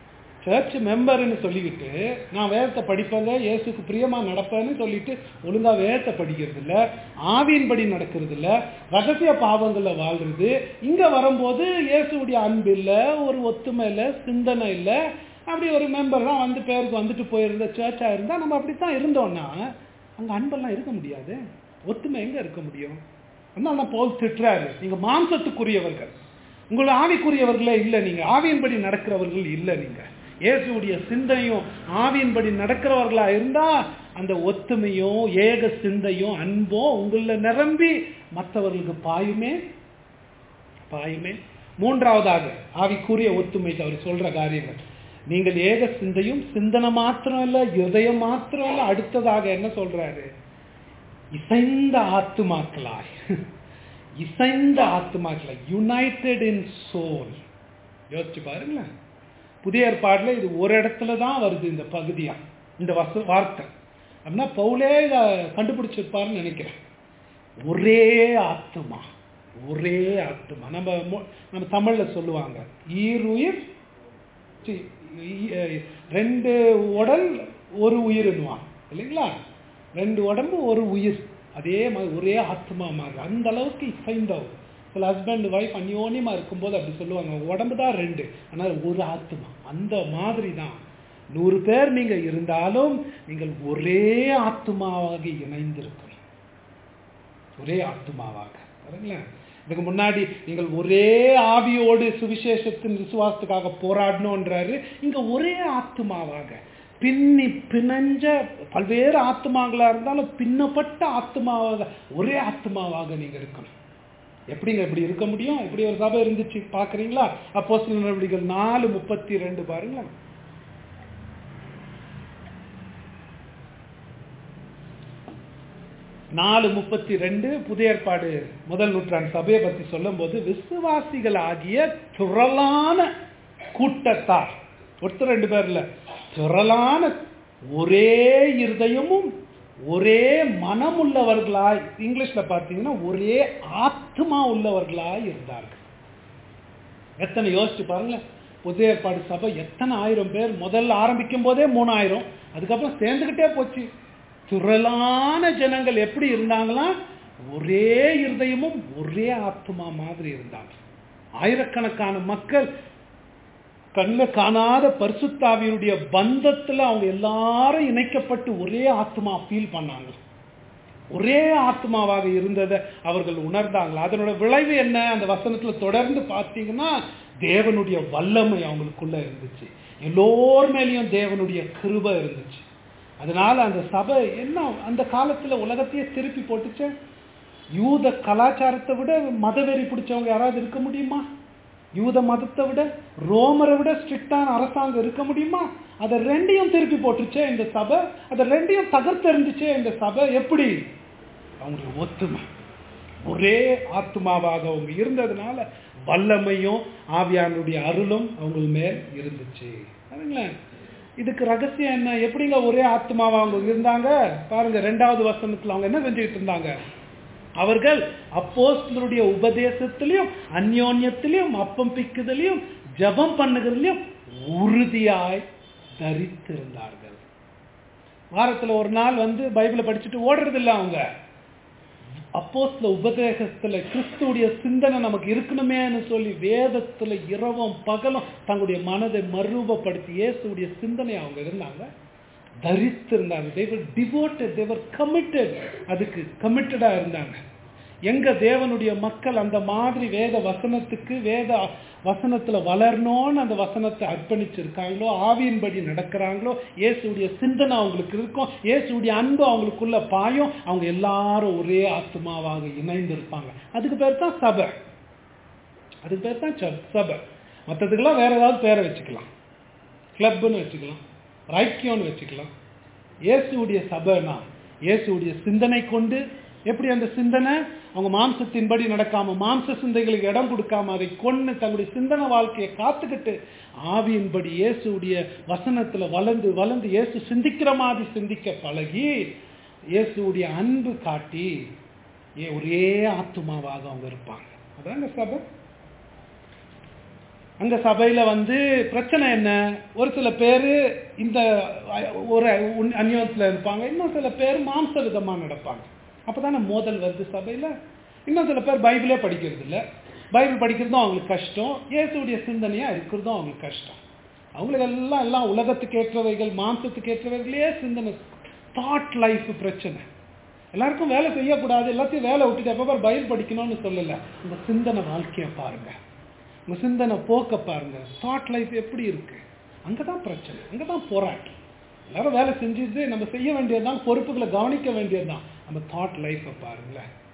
சர்ச் மெம்பர்னு சொல்லிக்கிட்டு நான் வேதத்தை படிப்பேங்க இயேசுக்கு பிரியமா நடப்பேன்னு சொல்லிட்டு ஒழுங்கா வேதத்தை படிக்கிறது இல்ல ஆவியின்படி நடக்கிறது இல்ல ரகசிய பாவங்கள்ல வாழ்றது இங்க வரும்போது இயேசுடைய அன்பு இல்ல ஒரு ஒத்துமை இல்ல சிந்தனை இல்லை அப்படி ஒரு மெம்பர் தான் வந்து பேருக்கு வந்துட்டு போயிருந்த சர்ச்சா இருந்தா நம்ம அப்படித்தான் இருந்தோம்னா அங்க அன்பெல்லாம் இருக்க முடியாது ஒத்துமை எங்க இருக்க முடியும் அதனால தான் போல் திட்டுறாரு நீங்க மாம்சத்துக்குரியவர்கள் உங்களை ஆவிக்குரியவர்களே இல்லை நீங்க ஆவியின்படி நடக்கிறவர்கள் இல்லை நீங்க இயேசுடைய சிந்தையும் ஆவியின்படி நடக்கிறவர்களா இருந்தா அந்த ஒத்துமையும் ஏக சிந்தையும் அன்பும் உங்கள நிரம்பி மற்றவர்களுக்கு பாயுமே பாயுமே மூன்றாவதாக ஆவிக்குரிய ஒத்துமைக்கு அவர் சொல்ற காரியங்கள் நீங்கள் ஏக சிந்தையும் சிந்தனை மாத்திரம் இல்ல இதயம் மாத்திரம் இல்ல அடுத்ததாக என்ன சொல்றாரு இசைந்த ஆத்துமாக்களாய் இசைந்த ஆத்துமாக்களாய் யுனைடெட் இன் சோல் யோசிச்சு பாருங்களேன் புதிய ஏற்பாடுல இது ஒரு இடத்துல தான் வருது இந்த பகுதியா இந்த வச வார்த்தை அப்படின்னா பவுலே இதை கண்டுபிடிச்சிருப்பாருன்னு நினைக்கிறேன் ஒரே ஆத்துமா ஒரே ஆத்துமா நம்ம மொ- நம்ம தமிழ்ல சொல்லுவாங்க ஈருயிர் சி, ஈ- அஹ், ரெண்டு உடல் ஒரு உயிர்னுவாங்க இல்லைங்களா ரெண்டு உடம்பு ஒரு உயிர் அதே மாதிரி ஒரே ஆத்மா மாதிரி அந்த அளவுக்கு இசைந்தவர் சில ஹஸ்பண்ட் ஒய்ஃப் அந்யோன்யமா இருக்கும்போது அப்படி சொல்லுவாங்க உடம்பு தான் ரெண்டு ஆனால் ஒரு ஆத்மா அந்த மாதிரி தான் நூறு பேர் நீங்க இருந்தாலும் நீங்கள் ஒரே ஆத்மாவாக இணைந்திருக்கணும் ஒரே ஆத்மாவாக பாருங்களேன் இதுக்கு முன்னாடி நீங்கள் ஒரே ஆவியோடு சுவிசேஷத்தின் விசுவாசத்துக்காக போராடணுன்றாரு இங்க ஒரே ஆத்மாவாக பின்னி பிணைஞ்ச பல்வேறு ஆத்மாங்களா இருந்தாலும் பின்னப்பட்ட ஆத்மாவாக ஒரே ஆத்மாவாக நீங்க இருக்கணும் எப்படிங்க இப்படி இருக்க முடியும் இப்படி ஒரு சபை இருந்துச்சு பாக்குறீங்களா அப்போ நடவடிக்கைகள் நாலு முப்பத்தி ரெண்டு பாருங்களேன் நாலு முப்பத்தி ரெண்டு புதிய ஏற்பாடு முதல் நூற்றாண்டு சபையை பத்தி சொல்லும்போது விசுவாசிகள் ஆகிய திரளான கூட்டத்தார் ஒருத்தர் ரெண்டு பேர் இல்ல திரளான ஒரே இருதயமும் ஒரே மனம் உள்ளவர்களாய் இங்கிலீஷ்ல பார்த்தீங்கன்னா ஒரே ஆத்மா உள்ளவர்களாய் இருந்தார்கள் எத்தனை யோசிச்சு பாருங்க புதிய ஏற்பாடு சபை எத்தனை ஆயிரம் பேர் முதல்ல ஆரம்பிக்கும் போதே மூணாயிரம் அதுக்கப்புறம் சேர்ந்துக்கிட்டே போச்சு திரளான ஜனங்கள் எப்படி இருந்தாங்களாம் ஒரே இருதயமும் ஒரே ஆத்மா மாதிரி இருந்தாங்க ஆயிரக்கணக்கான மக்கள் கண்ணில் காணாத பரிசுத்தாவியுடைய பந்தத்துல அவங்க எல்லாரும் இணைக்கப்பட்டு ஒரே ஆத்மா ஃபீல் பண்ணாங்க ஒரே ஆத்மாவாக இருந்ததை அவர்கள் உணர்ந்தாங்களா அதனோட விளைவு என்ன அந்த வசனத்துல தொடர்ந்து பார்த்தீங்கன்னா தேவனுடைய வல்லமை அவங்களுக்குள்ள இருந்துச்சு எல்லோர் மேலேயும் தேவனுடைய கிருபை இருந்துச்சு அதனால அந்த சபை என்ன அந்த காலத்துல உலகத்தையே திருப்பி போட்டுச்சு யூத கலாச்சாரத்தை விட மதவெறி பிடிச்சவங்க யாராவது இருக்க முடியுமா யூத மதத்தை விட ரோமரை விட ஸ்ட்ரிக்டான அரசாங்கம் இருக்க முடியுமா அதை ரெண்டையும் திருப்பி போட்டுச்சே இந்த சபை அதை ரெண்டையும் தகர்த்தெறிஞ்சுச்சே இந்த சபை எப்படி அவங்களுடைய ஒத்துமை ஒரே ஆத்மாவாக அவங்க இருந்ததுனால வல்லமையும் ஆவியானுடைய அருளும் அவங்க மேல் இருந்துச்சு பாருங்களேன் இதுக்கு ரகசியம் என்ன எப்படிங்க ஒரே ஆத்மாவா அவங்க இருந்தாங்க பாருங்க ரெண்டாவது வசனத்துல அவங்க என்ன செஞ்சுட்டு இருந்தாங்க அவர்கள் அப்போஸ்தலருடைய உபதேசத்திலையும் அந்யோன்யத்திலையும் அப்பம் பிக்குதலையும் ஜெபம் பண்ணுகிறதுலையும் உறுதியாய் தரித்திருந்தார்கள் வாரத்துல ஒரு நாள் வந்து பைபிளை படிச்சுட்டு ஓடுறது இல்ல அவங்க அப்போஸ்ல உபதேசத்துல கிறிஸ்துடைய சிந்தனை நமக்கு இருக்கணுமேன்னு சொல்லி வேதத்துல இரவும் பகலும் தங்களுடைய மனதை மறுரூபப்படுத்தி இயேசுடைய சிந்தனை அவங்க இருந்தாங்க தரித்திருந்தாங்க தேவர் டிவோட்டட் தேவர் கமிட்டட் அதுக்கு கமிட்டடா இருந்தாங்க எங்க தேவனுடைய மக்கள் அந்த மாதிரி வேத வசனத்துக்கு வேத வசனத்துல வளரணும்னு அந்த வசனத்தை அர்ப்பணிச்சிருக்காங்களோ ஆவியின்படி நடக்கிறாங்களோ இயேசுடைய சிந்தனை அவங்களுக்கு இருக்கும் இயேசுடைய அன்பு அவங்களுக்குள்ள பாயும் அவங்க எல்லாரும் ஒரே ஆத்மாவாக இணைந்து இருப்பாங்க அதுக்கு பேர் தான் சபை அதுக்கு பேர் தான் சப்- சபை மற்றதுக்கெல்லாம் வேற ஏதாவது பேரை வச்சுக்கலாம் கிளப்னு வச்சுக்கலாம் ஐக்கியம்னு வச்சுக்கலாம் இயேசுடைய சபைனா இயேசுடைய சிந்தனை கொண்டு எப்படி அந்த சிந்தனை அவங்க மாம்சத்தின்படி நடக்காம மாம்ச சிந்தைகளுக்கு இடம் கொடுக்காம அதை கொண்டு தங்களுடைய சிந்தனை வாழ்க்கையை காத்துக்கிட்டு ஆவியின்படி இயேசுடைய வசனத்துல வளர்ந்து வளர்ந்து இயேசு சிந்திக்கிற மாதிரி சிந்திக்க பழகி இயேசுடைய அன்பு காட்டி ஏ- ஒரே ஆத்துமாவாக அவங்க இருப்பாங்க அதாங்க சபை அங்க சபையில வந்து பிரச்சனை என்ன ஒரு சில பேர் இந்த அஹ், ஒரு உன்- அந்நியத்துல இருப்பாங்க இன்னும் சில பேர் மாம்ச விதமா நடப்பாங்க அப்பதானே மோதல் வருது சபையில இன்னும் சில பேர் பைபிளே படிக்கிறது இல்ல பைபிள் படிக்கிறதும் அவங்களுக்கு கஷ்டம் இயேசுடைய சிந்தனையா இருக்கிறதும் அவங்களுக்கு கஷ்டம் அவங்களுக்கு எல்லாம் எல்லாம் உலகத்துக்கு ஏற்றவைகள் மாம்சத்துக்கு ஏற்றவைகளே சிந்தனை தாட் லைஃப் பிரச்சனை எல்லாருக்கும் வேலை செய்யக்கூடாது எல்லாத்தையும் வேலை விட்டுட்டு எப்ப பாரு பைபிள் படிக்கணும்னு சொல்லல உங்க சிந்தனை வாழ்க்கையை பாருங்க உங்க சிந்தனை போக்க பாருங்க தாட் லைஃப் எப்படி இருக்கு அங்கதான் பிரச்சனை அங்கதான் போராட்டம் எல்லாரும் வேலை செஞ்சுட்டு நம்ம செய்ய வேண்டியதுதான் பொறுப்புகளை கவனிக்க வேண்டியதுதான் நம்ம தாட் லைஃப்பை பாருங்களேன்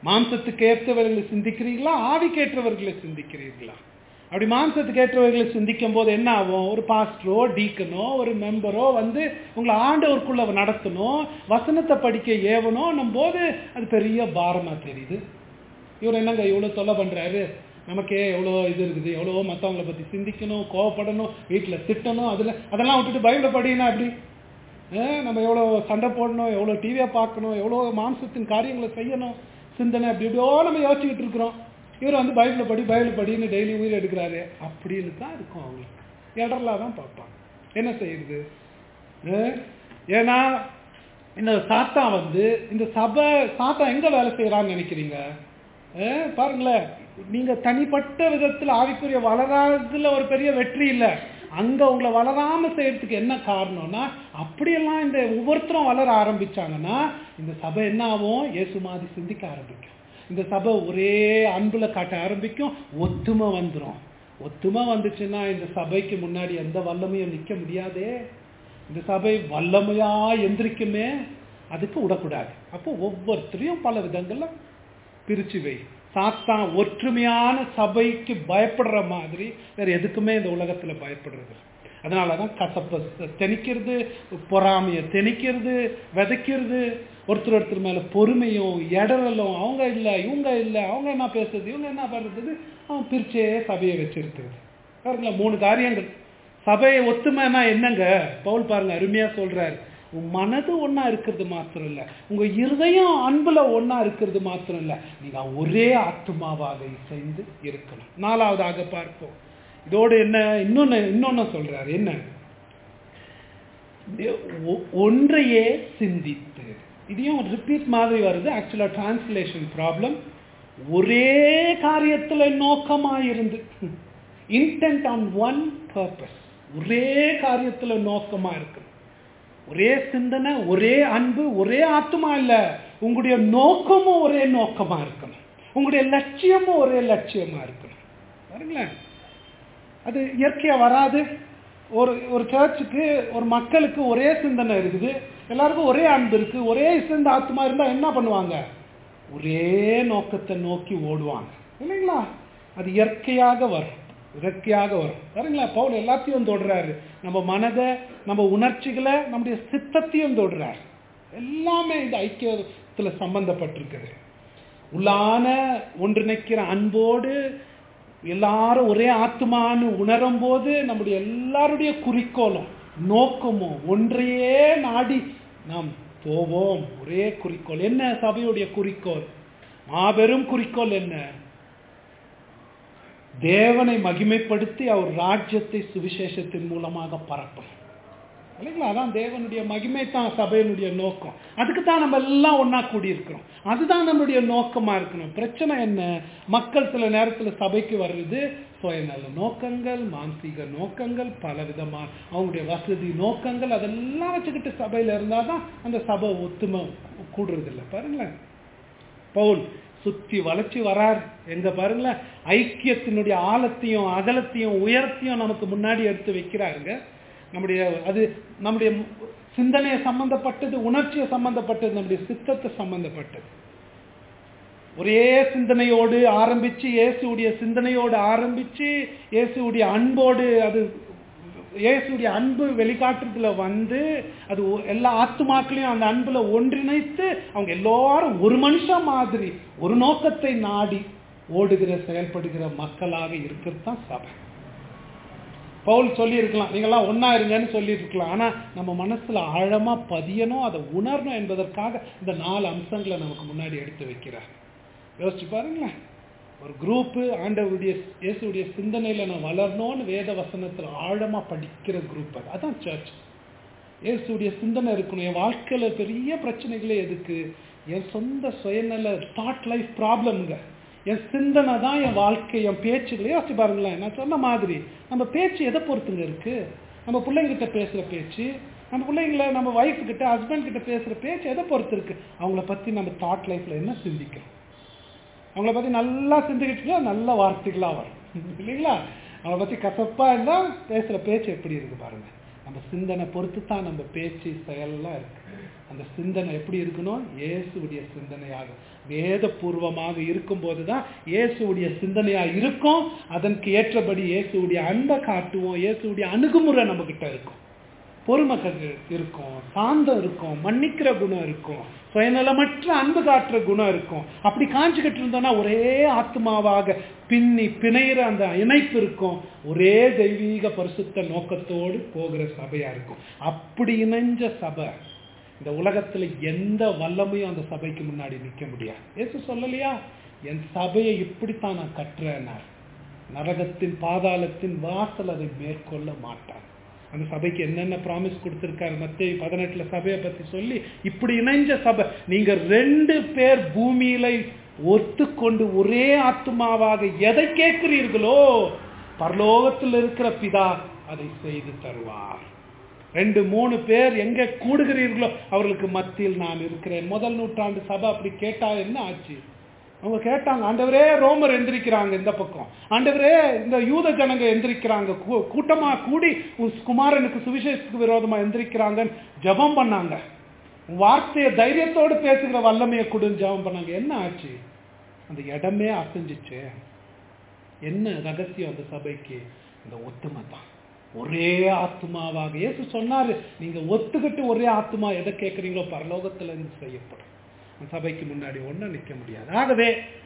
மாம்சத்துக்கு ஏற்றவர்களை சிந்திக்கிறீர்களா ஆவிக்கேற்றவர்களை சிந்திக்கிறீர்களா அப்படி மாம்சத்துக்கு ஏற்றவர்களை சிந்திக்கும் போது என்ன ஆகும் ஒரு பாஸ்டரோ டீக்கனோ ஒரு மெம்பரோ வந்து உங்களை ஆண்டவருக்குள்ள நடத்தணும் வசனத்தை படிக்க ஏவணும் போது அது பெரிய பாரமா தெரியுது இவர் என்னங்க இவ்வளோ தொல்லை பண்றாரு நமக்கே எவ்வளோ இது இருக்குது எவ்வளோ மற்றவங்களை பற்றி சிந்திக்கணும் கோவப்படணும் வீட்டில் திட்டணும் அதில் அதெல்லாம் விட்டுட்டு பைபிளை படினா அப்படி அஹ் நம்ம எவ்வளோ சண்டை போடணும் எவ்வளோ டிவியை பார்க்கணும் எவ்வளோ மாம்சத்தின் காரியங்களை செய்யணும் சிந்தனை அப்படி இப்படியோ நம்ம யோசிச்சுக்கிட்டு இருக்கிறோம் இவர் வந்து பைபிளை படி பைபிள் படின்னு டெய்லி உயிர் எடுக்கிறாரு அப்படின்னு தான் இருக்கும் அவங்களுக்கு இடர்லா தான் பார்ப்பாங்க என்ன செய்யுது அஹ் ஏன்னா இந்த சாத்தா வந்து இந்த சபை சாத்தா எங்க வேலை செய்யறான்னு நினைக்கிறீங்க அஹ் பாருங்களேன் நீங்க தனிப்பட்ட விதத்துல ஆவிக்குரிய வளராததுல ஒரு பெரிய வெற்றி இல்ல அங்க உங்களை வளராம செய்யறதுக்கு என்ன காரணம்னா அப்படியெல்லாம் இந்த ஒவ்வொருத்தரும் வளர ஆரம்பிச்சாங்கன்னா இந்த சபை என்ன ஆகும் இயேசு மாதிரி சிந்திக்க ஆரம்பிக்கும் இந்த சபை ஒரே அன்புல காட்ட ஆரம்பிக்கும் ஒத்துமை வந்துரும் ஒத்துமை வந்துச்சுன்னா இந்த சபைக்கு முன்னாடி எந்த வல்லமையும் நிக்க முடியாதே இந்த சபை வல்லமையா எந்திரிக்குமே அதுக்கு விடக்கூடாது அப்போ ஒவ்வொருத்தரையும் பல விதங்கள்ல பிரிச்சு வை சாத்தான் ஒற்றுமையான சபைக்கு பயப்படுற மாதிரி வேற எதுக்குமே இந்த உலகத்துல பயப்படுறது இல்ல. அதனாலதான் கசப்பை திணிக்கிறது பொறாமையை திணிக்கிறது விதைக்கிறது ஒருத்தர் ஒருத்தர் மேல பொறுமையும் இடரலும் அவங்க இல்ல இவங்க இல்ல அவங்க என்ன பேசுறது இவங்க என்ன பண்றது அவன் பிரிச்சே சபையை வச்சிருக்கிறது பாருங்களேன் மூணு காரியங்கள் சபையை ஒத்துமைனா என்னங்க பவுல் பாருங்க அருமையா சொல்றாரு உன் மனது ஒண்ணா இருக்கிறது மாத்திரம் இல்ல உங்க இருதயம் அன்புல ஒண்ணா இருக்கிறது மாத்திரம் இல்ல நீங்க ஒரே ஆத்துமாவாக இசைந்து இருக்கணும் நாலாவதாக பார்ப்போம் இதோடு என்ன இன்னொன்னு இன்னொன்னு சொல்றாரு என்ன ஒ- ஒன்றையே சிந்தித்து இதையும் ரிப்பீட் மாதிரி வருது ஆக்சுவலா டிரான்ஸ்லேஷன் ப்ராப்ளம் ஒரே காரியத்துல நோக்கமா இருந்து இன்டென்ட் ஆன் ஒன் பர்பஸ் ஒரே காரியத்துல நோக்கமா இருக்கு ஒரே சிந்தனை ஒரே அன்பு ஒரே ஆத்மா இல்ல உங்களுடைய நோக்கமும் ஒரே நோக்கமா இருக்கணும் உங்களுடைய லட்சியமும் ஒரே லட்சியமா இருக்கணும் பாருங்களேன் அது இயற்கையா வராது ஒரு ஒரு சர்ச்சுக்கு ஒரு மக்களுக்கு ஒரே சிந்தனை இருக்குது எல்லாருக்கும் ஒரே அன்பு இருக்கு ஒரே சிந்த ஆத்மா இருந்தா என்ன பண்ணுவாங்க ஒரே நோக்கத்தை நோக்கி ஓடுவாங்க இல்லைங்களா அது இயற்கையாக வரும் இயற்கையாக வரும் பாருங்களா பவுல் எல்லாத்தையும் தொடுறாரு நம்ம மனதை நம்ம உணர்ச்சிகளை நம்முடைய சித்தத்தையும் தொடுறாரு எல்லாமே இந்த ஐக்கியத்துல சம்பந்தப்பட்டிருக்குது உள்ளான ஒன்றிணைக்கிற அன்போடு எல்லாரும் ஒரே ஆத்மான்னு உணரும் போது நம்முடைய எல்லாருடைய குறிக்கோளும் நோக்கமும் ஒன்றையே நாடி நாம் போவோம் ஒரே குறிக்கோள் என்ன சபையுடைய குறிக்கோள் மாபெரும் குறிக்கோள் என்ன தேவனை மகிமைப்படுத்தி அவர் ராஜ்யத்தை சுவிசேஷத்தின் மூலமாக பரப்பணும் இல்லைங்களா அதான் தேவனுடைய மகிமை தான் சபையினுடைய நோக்கம் அதுக்கு தான் நம்ம எல்லாம் ஒண்ணா கூடியிருக்கிறோம் அதுதான் நம்மளுடைய நோக்கமா இருக்கணும் பிரச்சனை என்ன மக்கள் சில நேரத்துல சபைக்கு வர்றது சுயநல நோக்கங்கள் மானசீக நோக்கங்கள் பல விதமான அவங்களுடைய வசதி நோக்கங்கள் அதெல்லாம் வச்சுக்கிட்டு சபையில இருந்தாதான் அந்த சபை ஒத்துமை கூடுறது இல்லை பாருங்களேன் பவுல் சுத்தி வளைச்சு வரார் எங்க பாருங்களேன் ஐக்கியத்தினுடைய ஆழத்தையும் அகலத்தையும் உயரத்தையும் நமக்கு முன்னாடி எடுத்து வைக்கிறாருங்க நம்முடைய அது நம்முடைய சிந்தனையை சம்பந்தப்பட்டது உணர்ச்சியை சம்பந்தப்பட்டது நம்முடைய சித்தத்தை சம்பந்தப்பட்டது ஒரே சிந்தனையோடு ஆரம்பிச்சு இயேசுடைய சிந்தனையோடு ஆரம்பிச்சு இயேசுடைய அன்போடு அது இயேசுடைய அன்பு வெளிக்காட்டுறதுல வந்து அது ஒ- எல்லா ஆத்துமாக்களையும் அந்த அன்புல ஒன்றிணைத்து அவங்க எல்லாரும் ஒரு மனுஷன் மாதிரி ஒரு நோக்கத்தை நாடி ஓடுகிற செயல்படுகிற மக்களாக இருக்கிறது தான் சபை பவுல் சொல்லி இருக்கலாம் நீங்கெல்லாம் ஒண்ணா இருங்கன்னு சொல்லி இருக்கலாம் ஆனா நம்ம மனசுல ஆழமா பதியணும் அதை உணரணும் என்பதற்காக இந்த நாலு அம்சங்களை நமக்கு முன்னாடி எடுத்து வைக்கிறார் யோசிச்சு பாருங்களேன் ஒரு குரூப் ஆண்டவருடைய இயேசுடைய சிந்தனையில நான் வளரணும்னு வேத வசனத்துல ஆழமா படிக்கிற குரூப் அது அதான் சர்ச் இயேசுடைய சிந்தனை இருக்கணும் என் வாழ்க்கையில பெரிய பிரச்சனைகளே எதுக்கு என் சொந்த சுயநல தாட் லைஃப் ப்ராப்ளம்ங்க என் சிந்தனை தான் என் வாழ்க்கை என் பேச்சுகளை யோசிச்சு பாருங்களேன் நான் சொன்ன மாதிரி நம்ம பேச்சு எதை பொறுத்துங்க இருக்கு நம்ம பிள்ளைங்கிட்ட பேசுற பேச்சு நம்ம பிள்ளைங்கள நம்ம ஒய்ஃப் கிட்ட ஹஸ்பண்ட் கிட்ட பேசுற பேச்சு எதை பொறுத்து இருக்கு அவங்கள பத்தி நம்ம தாட் லைஃப்ல என்ன சிந்திக்கிறோம் அவங்கள பத்தி நல்லா சிந்திக்கிட்டா நல்ல வார்த்தைகளா வரும் இல்லைங்களா அவங்கள பத்தி கசப்பா இருந்தா பேசுற பேச்சு எப்படி இருக்கு பாருங்க நம்ம சிந்தனை பொறுத்து தான் நம்ம பேச்சு செயல்லாம் இருக்கு அந்த சிந்தனை எப்படி இருக்கணும் இயேசுடைய சிந்தனையாக வேதபூர்வமாக இருக்கும்போது தான் இயேசுடைய சிந்தனையா இருக்கும் அதற்கு ஏற்றபடி இயேசுடைய அன்பை காட்டுவோம் இயேசுடைய அணுகுமுறை நம்ம கிட்ட இருக்கும் பொறுமை கரு- இருக்கும் சாந்தம் இருக்கும் மன்னிக்கிற குணம் இருக்கும் சுயநலமற்ற அன்பு காட்டுற குணம் இருக்கும் அப்படி காஞ்சிக்கிட்டு இருந்தோம்னா ஒரே ஆத்மாவாக பின்னி பிணையிற அந்த இணைப்பு இருக்கும் ஒரே தெய்வீக பரிசுத்த நோக்கத்தோடு போகிற சபையா இருக்கும் அப்படி இணைஞ்ச சபை இந்த உலகத்துல எந்த வல்லமையும் அந்த சபைக்கு முன்னாடி நிக்க முடியாது ஏசு சொல்லலையா என் சபையை இப்படித்தான் நான் கட்டுறேன்னார் நரகத்தின் பாதாளத்தின் வாசல் அதை மேற்கொள்ள மாட்டார் அந்த சபைக்கு என்னென்ன ப்ராமிஸ் கொடுத்திருக்காரு மத்திய பதினெட்டுல சபையை பத்தி சொல்லி இப்படி இணைஞ்ச சபை நீங்க ரெண்டு பேர் பூமியில ஒத்துக்கொண்டு ஒரே ஆத்மாவாக எதை கேட்கிறீர்களோ பரலோகத்தில் இருக்கிற பிதா அதை செய்து தருவார் ரெண்டு மூணு பேர் எங்க கூடுகிறீர்களோ அவர்களுக்கு மத்தியில் நான் இருக்கிறேன் முதல் நூற்றாண்டு சபை அப்படி கேட்டா என்ன ஆச்சு அவங்க கேட்டாங்க ஆண்டவரே ரோமர் எந்திரிக்கிறாங்க இந்த பக்கம் ஆண்டவரே இந்த யூத ஜனங்க எந்திரிக்கிறாங்க கூ- கூட்டமா கூடி உன் குமாரனுக்கு சுவிசேஷத்துக்கு விரோதமா எந்திரிக்கிறாங்கன்னு ஜெபம் பண்ணாங்க உன் வார்த்தையை தைரியத்தோடு பேசுகிற வல்லமையை கொடுன்னு ஜெபம் பண்ணாங்க என்ன ஆச்சு அந்த இடமே அசைஞ்சிச்சு என்ன ரகசியம் அந்த சபைக்கு இந்த ஒத்துமை தான் ஒரே ஆத்மாவாக இயேசு சொன்னாரு நீங்க ஒத்துக்கிட்டு ஒரே ஆத்மா எதை கேட்குறீங்களோ பரலோகத்துல இருந்து செய்யப்படும் அந்த சபைக்கு முன்னாடி ஒண்ணும் நிக்க முடியாது ஆகவே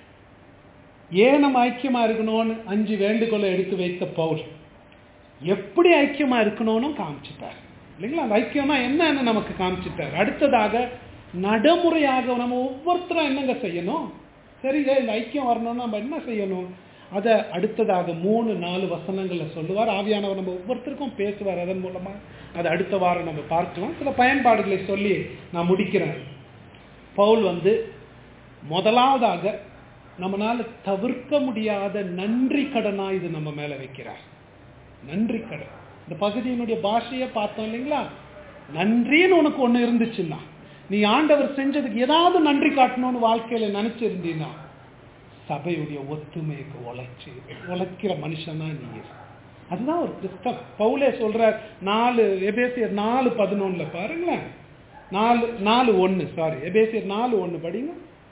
ஏன் நம்ம ஐக்கியமா இருக்கணும்னு அஞ்சு வேண்டுகோளை எடுத்து வைத்த பவுல் எப்படி ஐக்கியமா இருக்கணும்னு காமிச்சிட்டார் இல்லைங்களா அந்த ஐக்கியம்னா என்னன்னு நமக்கு காமிச்சிட்டார் அடுத்ததாக நடைமுறையாக நம்ம ஒவ்வொருத்தரும் என்னங்க செய்யணும் சரிங்க இந்த ஐக்கியம் வரணும்னா நம்ம என்ன செய்யணும் அதை அடுத்ததாக மூணு நாலு வசனங்கள்ல சொல்லுவார் ஆவியானவர் நம்ம ஒவ்வொருத்தருக்கும் பேசுவார் அதன் மூலமா அதை அடுத்த வாரம் நம்ம பார்க்கலாம் சில பயன்பாடுகளை சொல்லி நான் முடிக்கிறேன் பவுல் வந்து முதலாவதாக நம்மளால தவிர்க்க முடியாத நன்றி கடனா இது நம்ம மேல வைக்கிறார் நன்றி கடன் இந்த பகுதியினுடைய பாஷையை பார்த்தோம் இல்லைங்களா நன்றின்னு உனக்கு ஒண்ணு இருந்துச்சுன்னா நீ ஆண்டவர் செஞ்சதுக்கு ஏதாவது நன்றி காட்டணும்னு வாழ்க்கையில நினைச்சிருந்தீன்னா சபையுடைய ஒத்துமைக்கு உழைச்சி உழைக்கிற மனுஷனா நீ இரு. அதுதான் ஒரு கிறிஸ்தவ பவுலே சொல்றார் நாலு எபேசியர் நாலு பதினொன்னுல பாருங்களேன் நாலு நாலு ஒண்ணு சாரி எபேசியர் நாலு ஒண்ணு படிங்க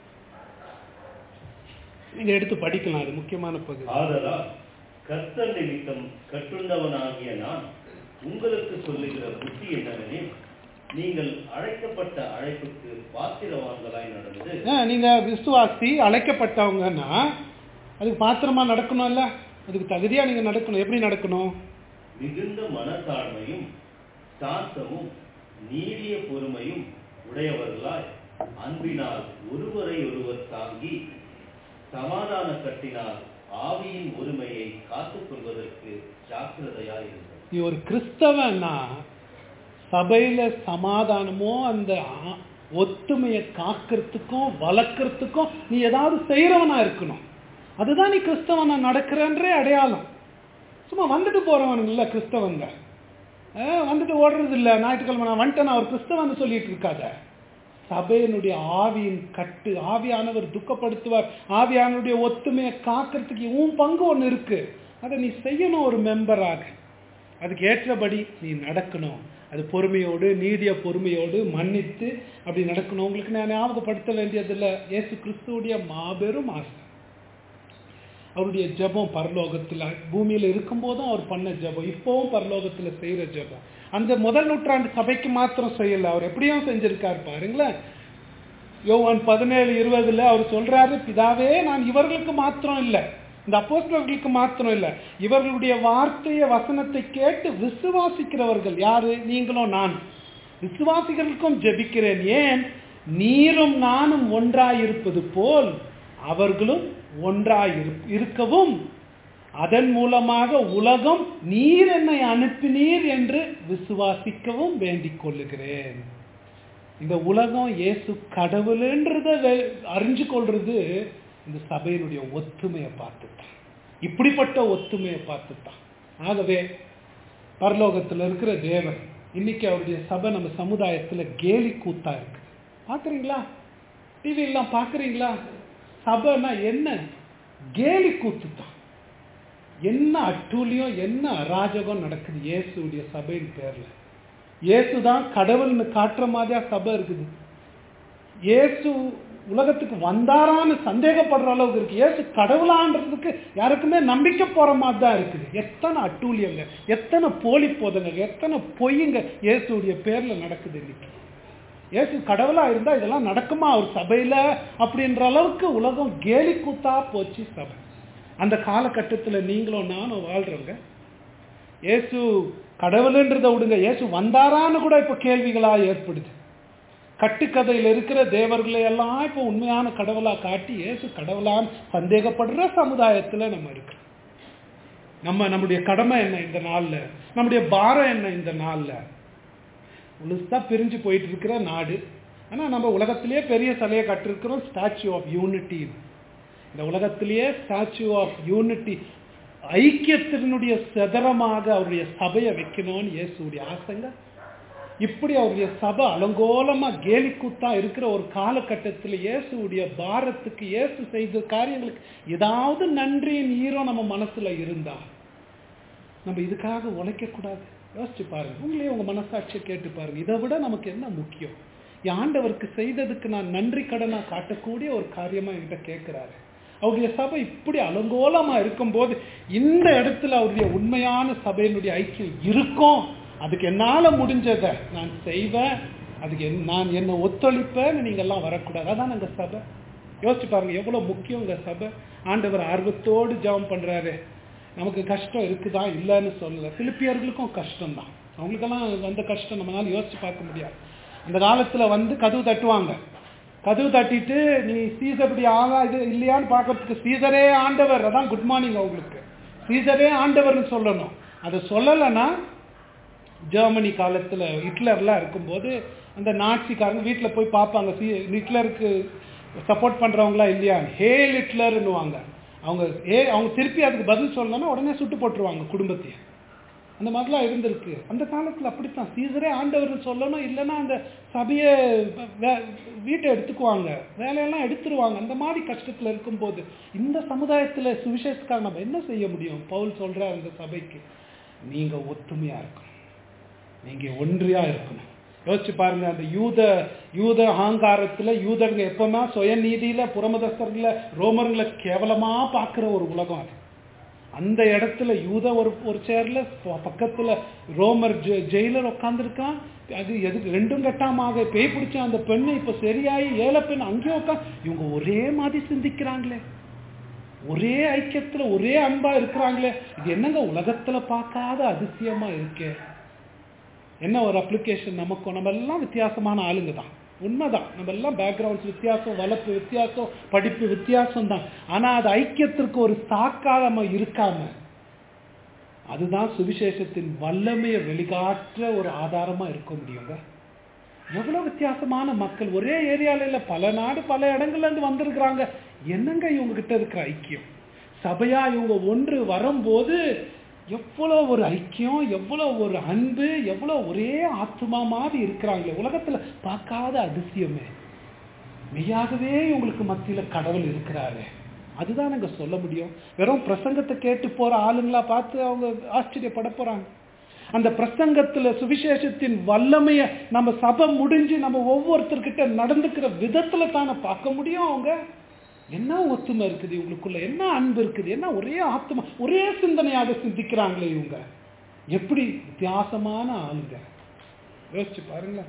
நீங்க எடுத்து படிக்கலாம் அது முக்கியமான பகுதி ஆதலால் கர்த்தர் நிமித்தம் கட்டுண்டவனாகிய நான் உங்களுக்கு சொல்லுகிற புத்தி என்னவெனில் நீங்கள் அழைக்கப்பட்ட அழைப்புக்கு பாத்திரவான்களாய் நடந்து ஆ, நீங்க விசுவாசி அழைக்கப்பட்டவங்கன்னா அதுக்கு பாத்திரமா நடக்கணும்ல அதுக்கு தகுதியா நீங்க நடக்கணும் எப்படி நடக்கணும் மிகுந்த மனத்தாழ்மையும் சாந்தமும் நீடிய பொறுமையும் உடையவர்களாய் அன்பினால் ஒருவரை ஒருவர் தாங்கி சமாதான கட்டினால் ஆவியின் ஒருமையை காத்துக் கொள்வதற்கு ஜாக்கிரதையாயிருந்தது நீ ஒரு கிறிஸ்தவன்னா சபையில சமாதானமோ அந்த ஆ- ஒத்துமையை காக்கிறதுக்கும் வளர்க்கறதுக்கும் நீ ஏதாவது செய்யறவனா இருக்கணும் அதுதான் நீ கிறிஸ்தவனா நடக்கிறன்றே அடையாளம் சும்மா வந்துட்டு போறவனுங்க இல்ல கிறிஸ்தவங்க ஆ, வந்துட்டு ஓடுறது இல்ல ஞாயிற்றுக்கிழமை நான் வந்துட்டேன் நான் ஒரு கிறிஸ்தவன் சொல்லிட்டு இருக்காத சபையினுடைய ஆவியின் கட்டு ஆவியானவர் துக்கப்படுத்துவார் ஆவியானவருடைய ஒத்துமையை காக்கிறதுக்கு உன் பங்கு ஒன்று இருக்கு அதை நீ செய்யணும் ஒரு மெம்பராக அதுக்கு ஏற்றபடி நீ நடக்கணும் அது பொறுமையோடு நீடிய பொறுமையோடு மன்னித்து அப்படி நடக்கணும் உங்களுக்கு நான் ஞாபகப்படுத்த வேண்டியதில்லை இயேசு கிறிஸ்துவுடைய மாபெரும் ஆசை அவருடைய ஜெபம் பரலோகத்தில் பூமியில இருக்கும்போதும் அவர் பண்ண ஜெபம் இப்போவும் பரலோகத்துல செய்யற ஜெபம் அந்த முதல் நூற்றாண்டு சபைக்கு மாத்திரம் செய்யல அவர் எப்படியும் செஞ்சிருக்காரு பாருங்களேன் யோவான் பதினேழு இருபதுல அவர் சொல்றாரு பிதாவே நான் இவர்களுக்கு மாத்திரம் இல்லை இந்த அப்போஸ்தலர்களுக்கு மாத்திரம் இல்லை இவர்களுடைய வார்த்தைய வசனத்தை கேட்டு விசுவாசிக்கிறவர்கள் யாரு நீங்களும் நான் விசுவாசிகளுக்கும் ஜெபிக்கிறேன் ஏன் நீரும் நானும் ஒன்றாயிருப்பது போல் அவர்களும் ஒன்றாய் இரு- இருக்கவும் அதன் மூலமாக உலகம் நீர் என்னை அனுப்பினீர் என்று விசுவாசிக்கவும் வேண்டிக் கொள்ளுகிறேன் இந்த உலகம் இயேசு கடவுளுன்றத வெ- அறிஞ்சு கொள்றது இந்த சபையினுடைய ஒத்துமையை பார்த்துத்தான் இப்படிப்பட்ட ஒத்துமையை பார்த்துத்தான் ஆகவே பரலோகத்துல இருக்கிற தேவன் இன்னைக்கு அவருடைய சபை நம்ம சமுதாயத்துல கேலி கூத்தா இருக்கு பாக்குறீங்களா டிவி எல்லாம் பாக்குறீங்களா சபைனா என்ன கேலி கூத்து தான் என்ன அட்டூழியம் என்ன அராஜகம் நடக்குது இயேசுடைய சபையின் பேர்ல இயேசு தான் கடவுள்னு காட்டுற மாதிரியா சபை இருக்குது இயேசு உலகத்துக்கு வந்தாரான்னு சந்தேகப்படுற அளவுக்கு இருக்கு இயேசு கடவுளான்றதுக்கு யாருக்குமே நம்பிக்கை போற மாதிரி தான் இருக்குது எத்தனை அட்டூழியங்க எத்தனை போலி போதங்க எத்தனை பொய்யுங்க இயேசுடைய பேர்ல நடக்குது இன்னைக்கு இயேசு கடவுளா இருந்தா இதெல்லாம் நடக்குமா அவர் சபையில அப்படின்ற அளவுக்கு உலகம் கேலி கூத்தா போச்சு சபை அந்த காலகட்டத்துல நீங்களும் நானும் வாழ்றோங்க இயேசு கடவுளுன்றதை விடுங்க இயேசு வந்தாரான்னு கூட இப்ப கேள்விகளா ஏற்படுது கட்டுக்கதையில் இருக்கிற தேவர்களை எல்லாம் இப்போ உண்மையான கடவுளா காட்டி இயேசு கடவுளான்னு சந்தேகப்படுற சமுதாயத்துல நம்ம இருக்கிறோம் நம்ம நம்முடைய கடமை என்ன இந்த நாள்ல நம்முடைய பாரம் என்ன இந்த நாள்ல முழுசா பிரிஞ்சு போயிட்டு இருக்கிற நாடு ஆனா நம்ம உலகத்திலேயே பெரிய சிலையை கட்டிருக்கிறோம் ஸ்டாச்சு ஆஃப் யூனிட்டி இந்த உலகத்திலேயே ஸ்டாச்சு ஆஃப் யூனிட்டி ஐக்கியத்தினுடைய சதரமாக அவருடைய சபையை வைக்கணும்னு இயேசுடைய ஆசைங்க இப்படி அவருடைய சபை அலங்கோலமா கேலி கூத்தா இருக்கிற ஒரு காலகட்டத்தில் இயேசுடைய பாரத்துக்கு இயேசு செய்த காரியங்களுக்கு ஏதாவது நன்றியின் ஈரம் நம்ம மனசுல இருந்தா நம்ம இதுக்காக உழைக்க கூடாது யோசிச்சு பாருங்க உங்களே உங்க மனசாட்சியை கேட்டு பாருங்க இதை விட நமக்கு என்ன முக்கியம் என் ஆண்டவருக்கு செய்ததுக்கு நான் நன்றி கடனா காட்டக்கூடிய ஒரு காரியமா என்கிட்ட கேட்கிறாரு அவருடைய சபை இப்படி அலங்கோலமா இருக்கும்போது இந்த இடத்துல அவருடைய உண்மையான சபையினுடைய ஐக்கியம் இருக்கும் அதுக்கு என்னால முடிஞ்சதை நான் செய்வேன் அதுக்கு என் நான் என்ன ஒத்துழைப்பேன்னு நீங்க எல்லாம் வரக்கூடாது அதான் எங்க சபை யோசிச்சு பாருங்க எவ்வளவு முக்கியம் உங்க சபை ஆண்டவர் ஆர்வத்தோடு ஜெபம் பண்றாரு நமக்கு கஷ்டம் இருக்குதா இல்லைன்னு சொல்லல பிலிப்பியர்களுக்கும் கஷ்டம் தான் அவங்களுக்கெல்லாம் அந்த கஷ்டம் நம்மளால யோசிச்சு பார்க்க முடியாது இந்த காலத்துல வந்து கதவு தட்டுவாங்க கதவு தட்டிட்டு நீ சீசர் இப்படி ஆகா இது இல்லையான்னு பார்க்கறதுக்கு சீசரே ஆண்டவர் அதான் குட் மார்னிங் அவங்களுக்கு சீசரே ஆண்டவர்னு சொல்லணும் அதை சொல்லலைன்னா ஜெர்மனி காலத்துல ஹிட்லர்லாம் இருக்கும்போது அந்த நாட்சிக்காரங்க வீட்டுல போய் பார்ப்பாங்க சி ஹிட்லருக்கு சப்போர்ட் பண்றவங்களா இல்லையா ஹே ஹிட்லர்னுவாங்க அவங்க ஏ அவங்க திருப்பி அதுக்கு பதில் சொல்லணும்னா உடனே சுட்டு போட்டுருவாங்க குடும்பத்தையே அந்த மாதிரிலாம் இருந்திருக்கு அந்த காலத்துல அப்படித்தான் சீசரே ஆண்டவர்னு சொல்லணும் இல்லைன்னா அந்த சபையை வே- வீட்டை எடுத்துக்குவாங்க வேலையெல்லாம் எடுத்துருவாங்க அந்த மாதிரி கஷ்டத்துல இருக்கும்போது இந்த சமுதாயத்துல சுவிசேஷக்காக நம்ம என்ன செய்ய முடியும் பவுல் சொல்ற அந்த சபைக்கு நீங்க ஒத்துமையா இருக்கணும் நீங்க ஒன்றியா இருக்கணும் யோசிச்சு பாருங்க அந்த யூத யூத அகங்காரத்துல யூதருங்க எப்பவுமே சுயநீதியில புறமதஸ்தர்களை ரோமர்களை கேவலமா பார்க்கிற ஒரு உலகம் அது அந்த இடத்துல யூத ஒரு ஒரு சேர்ல ப- பக்கத்துல ரோமர் ஜெ- ஜெயிலர் உட்காந்துருக்கான் அது எதுக்கு ரெண்டும் கட்டாமாக பேய் பிடிச்ச அந்த பெண்ணு இப்ப சரியாயி ஏழை பெண் அங்கேயும் உட்காந்து இவங்க ஒரே மாதிரி சிந்திக்கிறாங்களே ஒரே ஐக்கியத்துல ஒரே அன்பா இருக்கிறாங்களே இது என்னங்க உலகத்துல பார்க்காத அதிசயமா இருக்கே என்ன ஒரு அப்ளிகேஷன் நமக்கும் நம்ம எல்லாம் வித்தியாசமான ஆளுங்க தான் உண்மைதான் நம்ம எல்லாம் பேக்ரவுண்ட்ஸ் வித்தியாசம் வளர்ப்பு வித்தியாசம் படிப்பு வித்தியாசம் தான் ஆனா அது ஐக்கியத்திற்கு ஒரு சாக்காரமா இருக்காம அதுதான் சுவிசேஷத்தின் வல்லமையை வெளிக்காட்டுற ஒரு ஆதாரமா இருக்க முடியுங்க எவ்வளவு வித்தியாசமான மக்கள் ஒரே ஏரியால இல்ல பல நாடு பல இடங்கள்ல இருந்து வந்திருக்கிறாங்க என்னங்க இவங்க கிட்ட இருக்கிற ஐக்கியம் சபையா இவங்க ஒன்று வரும்போது எவ்வளவு ஒரு ஐக்கியம் எவ்வளவு ஒரு அன்பு எவ்வளவு ஒரே ஆத்மா மாதிரி இருக்கிறாங்களே உலகத்துல பார்க்காத அதிசயமே மெய்யாகவே இவங்களுக்கு மத்தியில கடவுள் இருக்கிறாரு அதுதான் நாங்க சொல்ல முடியும் வெறும் பிரசங்கத்தை கேட்டு போற ஆளுங்களா பார்த்து அவங்க ஆச்சரியப்பட போறாங்க அந்த பிரசங்கத்துல சுவிசேஷத்தின் வல்லமைய நம்ம சபை முடிஞ்சு நம்ம ஒவ்வொருத்தர்கிட்ட நடந்துக்கிற விதத்துல தானே பார்க்க முடியும் அவங்க என்ன ஒத்துமை இருக்குது இவங்களுக்குள்ள என்ன அன்பு இருக்குது என்ன ஒரே ஆத்மா ஒரே சிந்தனையாக சிந்திக்கிறாங்களே இவங்க எப்படி வித்தியாசமான ஆளுங்க யோசிச்சு பாருங்களேன்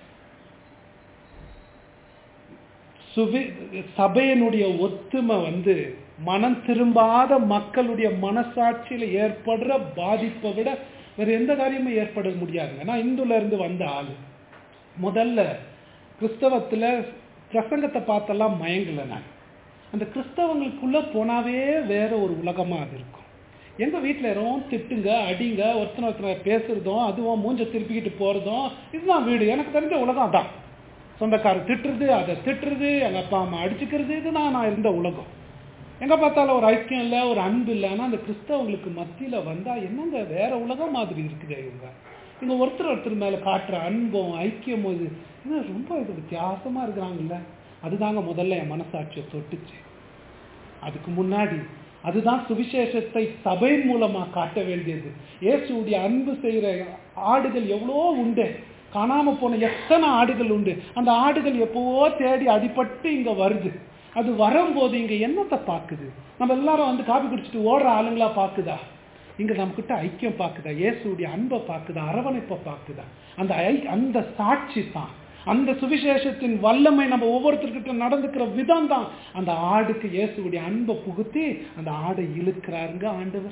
சுவி சபையினுடைய ஒத்துமை வந்து மனம் திரும்பாத மக்களுடைய மனசாட்சியில ஏற்படுற பாதிப்பை விட வேற எந்த காரியமும் ஏற்பட முடியாதுங்க நான் இந்துல இருந்து வந்த ஆளு முதல்ல கிறிஸ்தவத்துல பிரசங்கத்தை பார்த்தெல்லாம் மயங்கல நான் அந்த கிறிஸ்தவங்களுக்குள்ள போனாவே வேற ஒரு உலகமா அது இருக்கும் எங்க வீட்டுல யாரும் திட்டுங்க அடிங்க ஒருத்தனை ஒருத்தனை பேசுறதும் அதுவும் மூஞ்ச திருப்பிக்கிட்டு போறதும் இதுதான் வீடு எனக்கு தெரிஞ்ச உலகம் அதான் சொந்தக்காரர் திட்டுறது அதை திட்டுறது எங்க அப்பா அம்மா அடிச்சுக்கிறது இதுதான் நான் இருந்த உலகம் எங்க பார்த்தாலும் ஒரு ஐக்கியம் இல்லை ஒரு அன்பு இல்லை ஆனா அந்த கிறிஸ்தவங்களுக்கு மத்தியில வந்தா என்னங்க வேற உலகம் மாதிரி இருக்குது இவங்க இவங்க ஒருத்தர் ஒருத்தர் மேல காட்டுற அன்பும் ஐக்கியமும் இது என்ன ரொம்ப இது வித்தியாசமா இருக்கிறாங்கல்ல அதுதாங்க முதல்ல என் மனசாட்சியை தொட்டுச்சு அதுக்கு முன்னாடி அதுதான் சுவிசேஷத்தை சபை மூலமா காட்ட வேண்டியது இயேசுடைய அன்பு செய்கிற ஆடுகள் எவ்வளோ உண்டு காணாம போன எத்தனை ஆடுகள் உண்டு அந்த ஆடுகள் எப்பவோ தேடி அடிபட்டு இங்க வருது அது வரும்போது இங்க என்னத்தை பார்க்குது நம்ம எல்லாரும் வந்து காபி குடிச்சிட்டு ஓடுற ஆளுங்களா பார்க்குதா இங்க நம்ம கிட்ட ஐக்கியம் பார்க்குதா இயேசுடைய அன்பை பார்க்குதா அரவணைப்பை பார்க்குதா அந்த ஐ- அந்த சாட்சி தான் அந்த சுவிசேஷத்தின் வல்லமை நம்ம ஒவ்வொருத்தர்கிட்ட நடந்துக்கிற விதம் தான் அந்த ஆடுக்கு இயேசுடைய அன்பை புகுத்தி அந்த ஆடை இழுக்கிறாருங்க ஆண்டவர்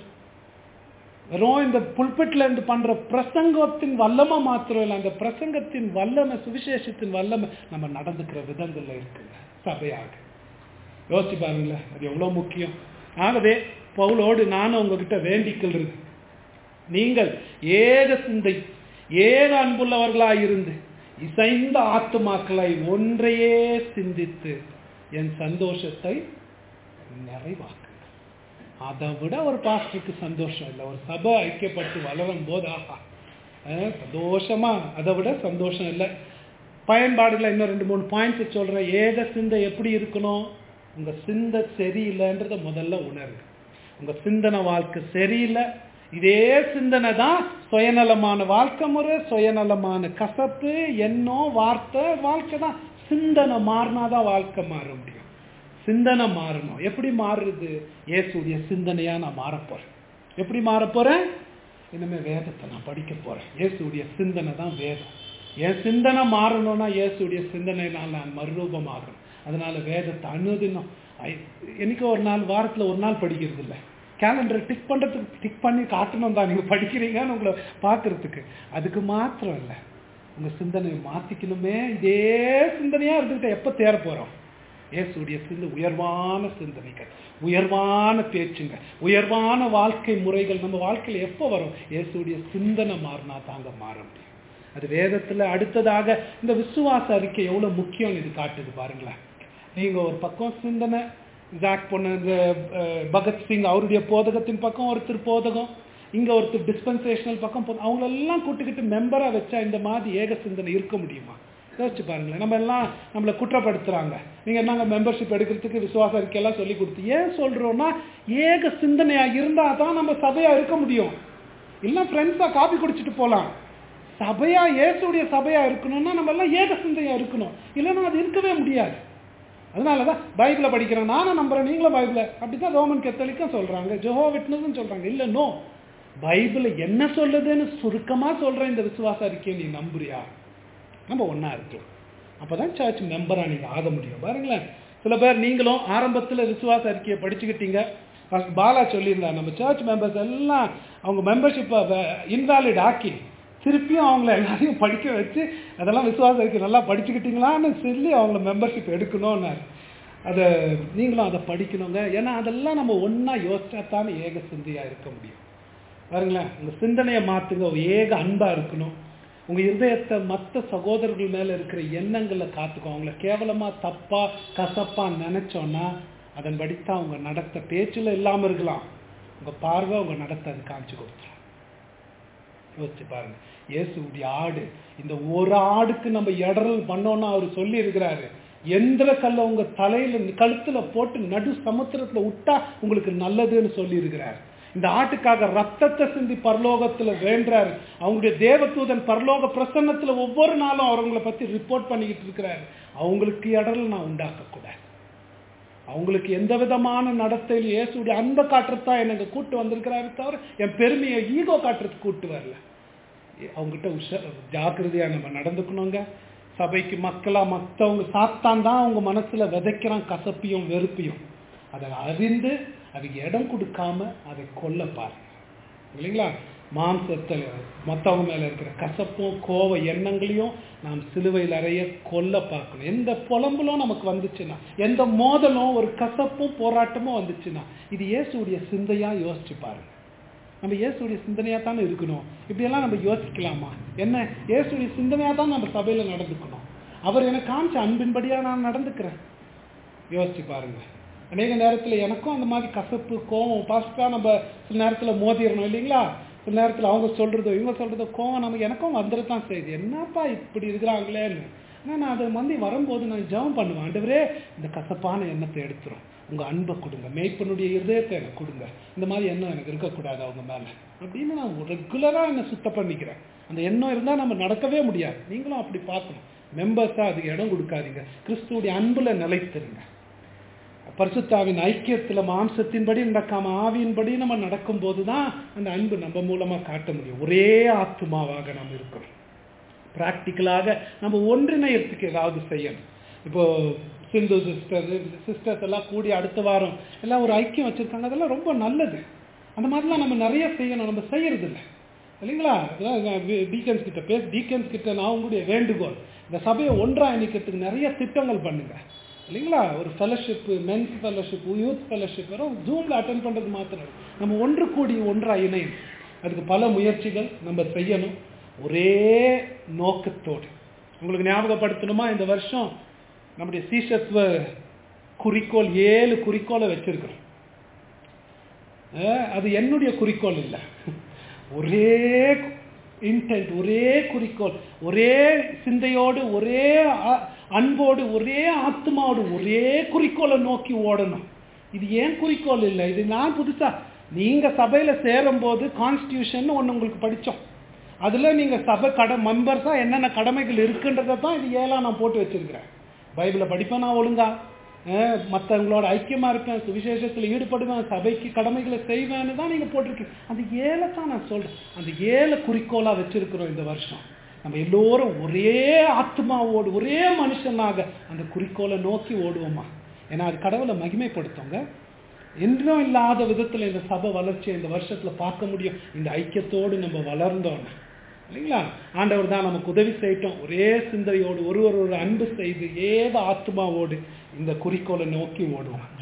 வெறும் இந்த புல்பெட்ல இருந்து பண்ற பிரசங்கத்தின் வல்லமை மாத்திரம் இல்லை அந்த பிரசங்கத்தின் வல்லமை சுவிசேஷத்தின் வல்லமை நம்ம நடந்துக்கிற விதங்கள்ல இருக்குங்க சபையாக யோசிச்சு பாருங்களேன் அது எவ்வளவு முக்கியம் ஆகவே பவுலோடு நானும் உங்ககிட்ட வேண்டிக்கிறது நீங்கள் ஏக சிந்தை ஏக அன்புள்ளவர்களாய் இருந்து இசைந்த ஆத்துமாக்களை ஒன்றையே சிந்தித்து என் சந்தோஷத்தை நிறைவாக்குங்க அதை விட ஒரு பாஸ்டருக்கு சந்தோஷம் இல்லை ஒரு சபை ஐக்கியப்பட்டு வளரும் போது ஆஹா அஹ், சந்தோஷமா அதை விட சந்தோஷம் இல்லை பயன்பாடுகளை இன்னும் ரெண்டு மூணு பாயிண்ட்ஸ் சொல்றேன் ஏக சிந்தை எப்படி இருக்கணும் உங்க சிந்தை சரியில்லைன்றத முதல்ல உணருங்க உங்க சிந்தனை வாழ்க்கை சரியில்லை இதே சிந்தனை தான் சுயநலமான வாழ்க்கை முறை சுயநலமான கசப்பு எண்ணம் வார்த்தை வாழ்க்கை தான் சிந்தனை மாறினாதான் வாழ்க்கை மாற முடியும் சிந்தனை மாறணும் எப்படி மாறுறது இயேசுடைய சிந்தனையா நான் மாறப் போறேன் எப்படி மாறப் போறேன் இனிமே வேதத்தை நான் படிக்க போறேன் இயேசுடைய சிந்தனை தான் வேதம் என் சிந்தனை மாறணும்னா இயேசுடைய சிந்தனையினால் நான் மறுரூபமாகணும் அதனால வேதத்தை அனுதினம் ஐ- என்னைக்கு ஒரு நாள் வாரத்துல ஒரு நாள் படிக்கிறது இல்லை கேலண்டரை டிக் பண்றதுக்கு டிக் பண்ணி காட்டணும் தான் நீங்க படிக்கிறீங்கன்னு உங்களை பார்க்கறதுக்கு அதுக்கு மாத்திரம் இல்லை உங்க சிந்தனையை மாத்திக்கணுமே இதே இயேசுடைய இருந்துகிட்ட எப்ப தேர போறோம் இயேசுடைய சிந்தை உயர்வான சிந்தனைகள் உயர்வான பேச்சுங்க உயர்வான வாழ்க்கை முறைகள் நம்ம வாழ்க்கையில எப்போ வரும் இயேசுடைய சிந்தனை மாறினா தாங்க மாற முடியும் அது வேதத்துல அடுத்ததாக இந்த விசுவாச அறிக்கை எவ்வளவு முக்கியம் இது காட்டுது பாருங்களேன் நீங்க ஒரு பக்கம் சிந்தனை ஜாக் பொண்ணு இந்த அஹ், பகத்சிங் அவருடைய போதகத்தின் பக்கம் ஒருத்தர் போதகம் இங்க ஒருத்தர் டிஸ்பென்சேஷனல் பக்கம் போ- அவங்களெல்லாம் கூட்டுக்கிட்டு மெம்பரா வச்சா இந்த மாதிரி ஏக சிந்தனை இருக்க முடியுமா யோசிச்சு பாருங்களேன் நம்ம எல்லாம் நம்மளை குற்றப்படுத்துறாங்க நீங்க என்னங்க மெம்பர்ஷிப் எடுக்கிறதுக்கு விசுவாச அறிக்கையெல்லாம் சொல்லி கொடுத்து ஏன் சொல்றோம்னா ஏக சிந்தனையா இருந்தா தான் நம்ம சபையா இருக்க முடியும் இல்ல ஃப்ரெண்ட்ஸா காபி குடிச்சிட்டு போலாம் சபையா இயேசுடைய சபையா இருக்கணும்னா நம்ம எல்லாம் ஏக சிந்தையா இருக்கணும் இல்லைன்னா அது இருக்கவே முடியாது அதனாலதான் பைபிளை படிக்கிறேன் நானும் நம்புறேன் நீங்களும் பைபிளை அப்படிதான் ரோமன் கத்தோலிக்கும் சொல்றாங்க ஜோஹோ விட்னஸும் சொல்றாங்க இல்ல நோ பைபிள் என்ன சொல்லுதுன்னு சுருக்கமா சொல்ற இந்த விசுவாச அறிக்கையை நீ நம்புறியா நம்ம ஒண்ணா இருக்கலாம் அப்பதான் சர்ச் மெம்பரா நீங்க ஆக முடியும் பாருங்களேன் சில பேர் நீங்களும் ஆரம்பத்துல விசுவாச அறிக்கையை படிச்சுக்கிட்டீங்க First பாலா சொல்லியிருந்தார் நம்ம சர்ச் மெம்பர்ஸ் எல்லாம் அவங்க மெம்பர்ஷிப்பை இன்வாலிட் ஆக்கி திருப்பியும் அவங்கள எல்லாரையும் படிக்க வச்சு அதெல்லாம் விசுவாச அறிக்கை நல்லா படிச்சுக்கிட்டீங்களான்னு சொல்லி அவங்கள மெம்பர்ஷிப் எடுக்கணும்னாரு அதை நீங்களும் அதை படிக்கணுங்க ஏன்னா அதெல்லாம் நம்ம ஒண்ணா யோசிச்சா தானே ஏக சிந்தையா இருக்க முடியும் பாருங்களேன் உங்க சிந்தனையை மாத்துங்க ஒரு ஏக அன்பா இருக்கணும் உங்க இருதயத்தை மற்ற சகோதரர்கள் மேல இருக்கிற எண்ணங்களை காத்துக்கோ அவங்கள கேவலமா தப்பா கசப்பா நினைச்சோன்னா அதன்படித்தான் உங்க நடத்த பேச்சுல இல்லாம இருக்கலாம் உங்க பார்வை உங்க நடத்த அது காமிச்சு கொடுத்துரும் யோசிச்சு பாருங்க இயேசுடைய ஆடு இந்த ஒரு ஆடுக்கு நம்ம இடரல் பண்ணோம்னா அவர் சொல்லி இருக்கிறாரு எந்திர கல்லை உங்க தலையில கழுத்துல போட்டு நடு சமுத்திரத்துல விட்டா உங்களுக்கு நல்லதுன்னு சொல்லி இருக்கிறார் இந்த ஆட்டுக்காக ரத்தத்தை சிந்தி பரலோகத்துல வேண்டாரு அவங்களுடைய தேவதூதன் பரலோக பிரசன்னத்துல ஒவ்வொரு நாளும் அவங்கள பத்தி ரிப்போர்ட் பண்ணிக்கிட்டு இருக்கிறாரு அவங்களுக்கு இடரல் நான் உண்டாக்க கூடாது அவங்களுக்கு எந்த விதமான நடத்தையில் இயேசுடைய அன்பை காட்டுறதுதான் எனக்கு கூட்டு வந்திருக்கிறாரு தவிர என் பெருமையை ஈகோ காட்டுறதுக்கு கூட்டு வரல அவங்ககிட்ட உஷ ஜாக்கிரதையா நம்ம நடந்துக்கணுங்க சபைக்கு மக்களா மத்தவங்க சாத்தான் தான் அவங்க மனசுல விதைக்கிறான் கசப்பையும் வெறுப்பையும் அதை அறிந்து அதுக்கு இடம் கொடுக்காம அதை கொல்ல பாருங்க இல்லைங்களா மாம்சத்தில் மற்றவங்க மேல இருக்கிற கசப்பும் கோவ எண்ணங்களையும் நாம் சிலுவையில் அறைய கொல்ல பார்க்கணும் எந்த புலம்பலும் நமக்கு வந்துச்சுன்னா எந்த மோதலும் ஒரு கசப்பும் போராட்டமும் வந்துச்சுன்னா இது இயேசுடைய சிந்தையா யோசிச்சு பாருங்க நம்ம இயேசுடைய சிந்தனையா தானே இருக்கணும் இப்படியெல்லாம் நம்ம யோசிக்கலாமா என்ன இயேசுடைய சிந்தனையா தான் நம்ம சபையில நடந்துக்கணும் அவர் எனக்கு காமிச்ச அன்பின்படியா நான் நடந்துக்கிறேன் யோசிச்சு பாருங்க அநேக நேரத்துல எனக்கும் அந்த மாதிரி கசப்பு கோவம் பாஸ்டா நம்ம சில நேரத்துல மோதிடணும் இல்லைங்களா சில நேரத்துல அவங்க சொல்றதோ இவங்க சொல்றதோ கோவம் நமக்கு எனக்கும் வந்துடத்தான் செய்யுது என்னப்பா இப்படி இருக்கிறாங்களேன்னு ஏன்னா நான் அதை வந்து வரும்போது நான் ஜெபம் பண்ணுவேன் ஆண்டவரே இந்த கசப்பான எண்ணத்தை எடுத்துரும் உங்க அன்பை கொடுங்க மேய்ப்பனுடைய இருதயத்தை எனக்கு கொடுங்க இந்த மாதிரி எண்ணம் எனக்கு இருக்கக்கூடாது அவங்க மேல அப்படின்னு நான் ரெகுலரா என்னை சுத்தம் பண்ணிக்கிறேன் அந்த எண்ணம் இருந்தால் நம்ம நடக்கவே முடியாது நீங்களும் அப்படி பார்க்கணும் மெம்பர்ஸாக அதுக்கு இடம் கொடுக்காதீங்க கிறிஸ்துவுடைய அன்புல நிலைத்திருங்க பரிசுத்தாவின் ஐக்கியத்துல மாம்சத்தின்படி நடக்காம ஆவியின்படி நம்ம நடக்கும்போது தான் அந்த அன்பு நம்ம மூலமா காட்ட முடியும் ஒரே ஆத்மாவாக நாம் இருக்கிறோம் ப்ராக்டிக்கலாக நம்ம ஒன்றிணையத்துக்கு ஏதாவது செய்யணும் இப்போ சிந்து சிஸ்டர் சிஸ்டர்ஸ் எல்லாம் கூடி அடுத்த வாரம் எல்லாம் ஒரு ஐக்கியம் வச்சிருக்காங்க அதெல்லாம் ரொம்ப நல்லது அந்த மாதிரிலாம் நம்ம நிறைய செய்யணும் நம்ம செய்யறது இல்லை இல்லைங்களா டீக்கன்ஸ் கிட்ட பேச டீக்கன்ஸ் கிட்ட நான் உங்களுடைய வேண்டுகோள் இந்த சபையை ஒன்றா இணைக்கிறதுக்கு நிறைய திட்டங்கள் பண்ணுங்க இல்லைங்களா ஒரு fellowship men's fellowship youth fellowship வரும் ஜூமில் அட்டன் பண்ணுறது மாத்திரம் நம்ம ஒன்று கூடி ஒன்றா இணையும் அதுக்கு பல முயற்சிகள் நம்ம செய்யணும் ஒரே நோக்கத்தோடு உங்களுக்கு ஞாபகப்படுத்தணுமா இந்த வருஷம் நம்முடைய சீஷத்துவ குறிக்கோள் ஏழு குறிக்கோளை வச்சிருக்கிறோம் அஹ் அது என்னுடைய குறிக்கோள் இல்லை ஒரே இன்டென்ட் ஒரே குறிக்கோள் ஒரே சிந்தையோடு ஒரே அ- அன்போடு ஒரே ஆத்மாவோடு ஒரே குறிக்கோளை நோக்கி ஓடணும் இது ஏன் குறிக்கோள் இல்லை இது நான் புதுசா நீங்க சபையில சேரும்போது கான்ஸ்டியூஷன் ஒன்று உங்களுக்கு படிச்சோம் அதுல நீங்க சபை கட மெம்பர்ஸா என்னென்ன கடமைகள் இருக்குன்றதை தான் இது ஏழா நான் போட்டு வச்சிருக்கிறேன் பைபிளை படிப்பேன் நான் ஒழுங்கா அஹ் மத்தவங்களோட ஐக்கியமா இருப்பேன் சுவிசேஷத்துல ஈடுபடுவேன் சபைக்கு கடமைகளை செய்வேன்னு தான் நீங்க போட்டிருக்கீங்க அந்த ஏழை தான் நான் சொல்றேன் அந்த ஏழை குறிக்கோளா வச்சிருக்கிறோம் இந்த வருஷம் நம்ம எல்லோரும் ஒரே ஆத்மாவோடு ஒரே மனுஷனாக அந்த குறிக்கோளை நோக்கி ஓடுவோமா ஏன்னா அது கடவுளை மகிமைப்படுத்துங்க என்றும் இல்லாத விதத்துல இந்த சபை வளர்ச்சியை இந்த வருஷத்துல பார்க்க முடியும் இந்த ஐக்கியத்தோடு நம்ம வளர்ந்தோம் இல்லைங்களா ஆண்டவர் தான் நமக்கு உதவி செய்யட்டும் ஒரே சிந்தையோடு ஒருவர் ஒரு அன்பு செய்து ஏக ஆத்மாவோடு இந்த குறிக்கோளை நோக்கி ஓடுவோம்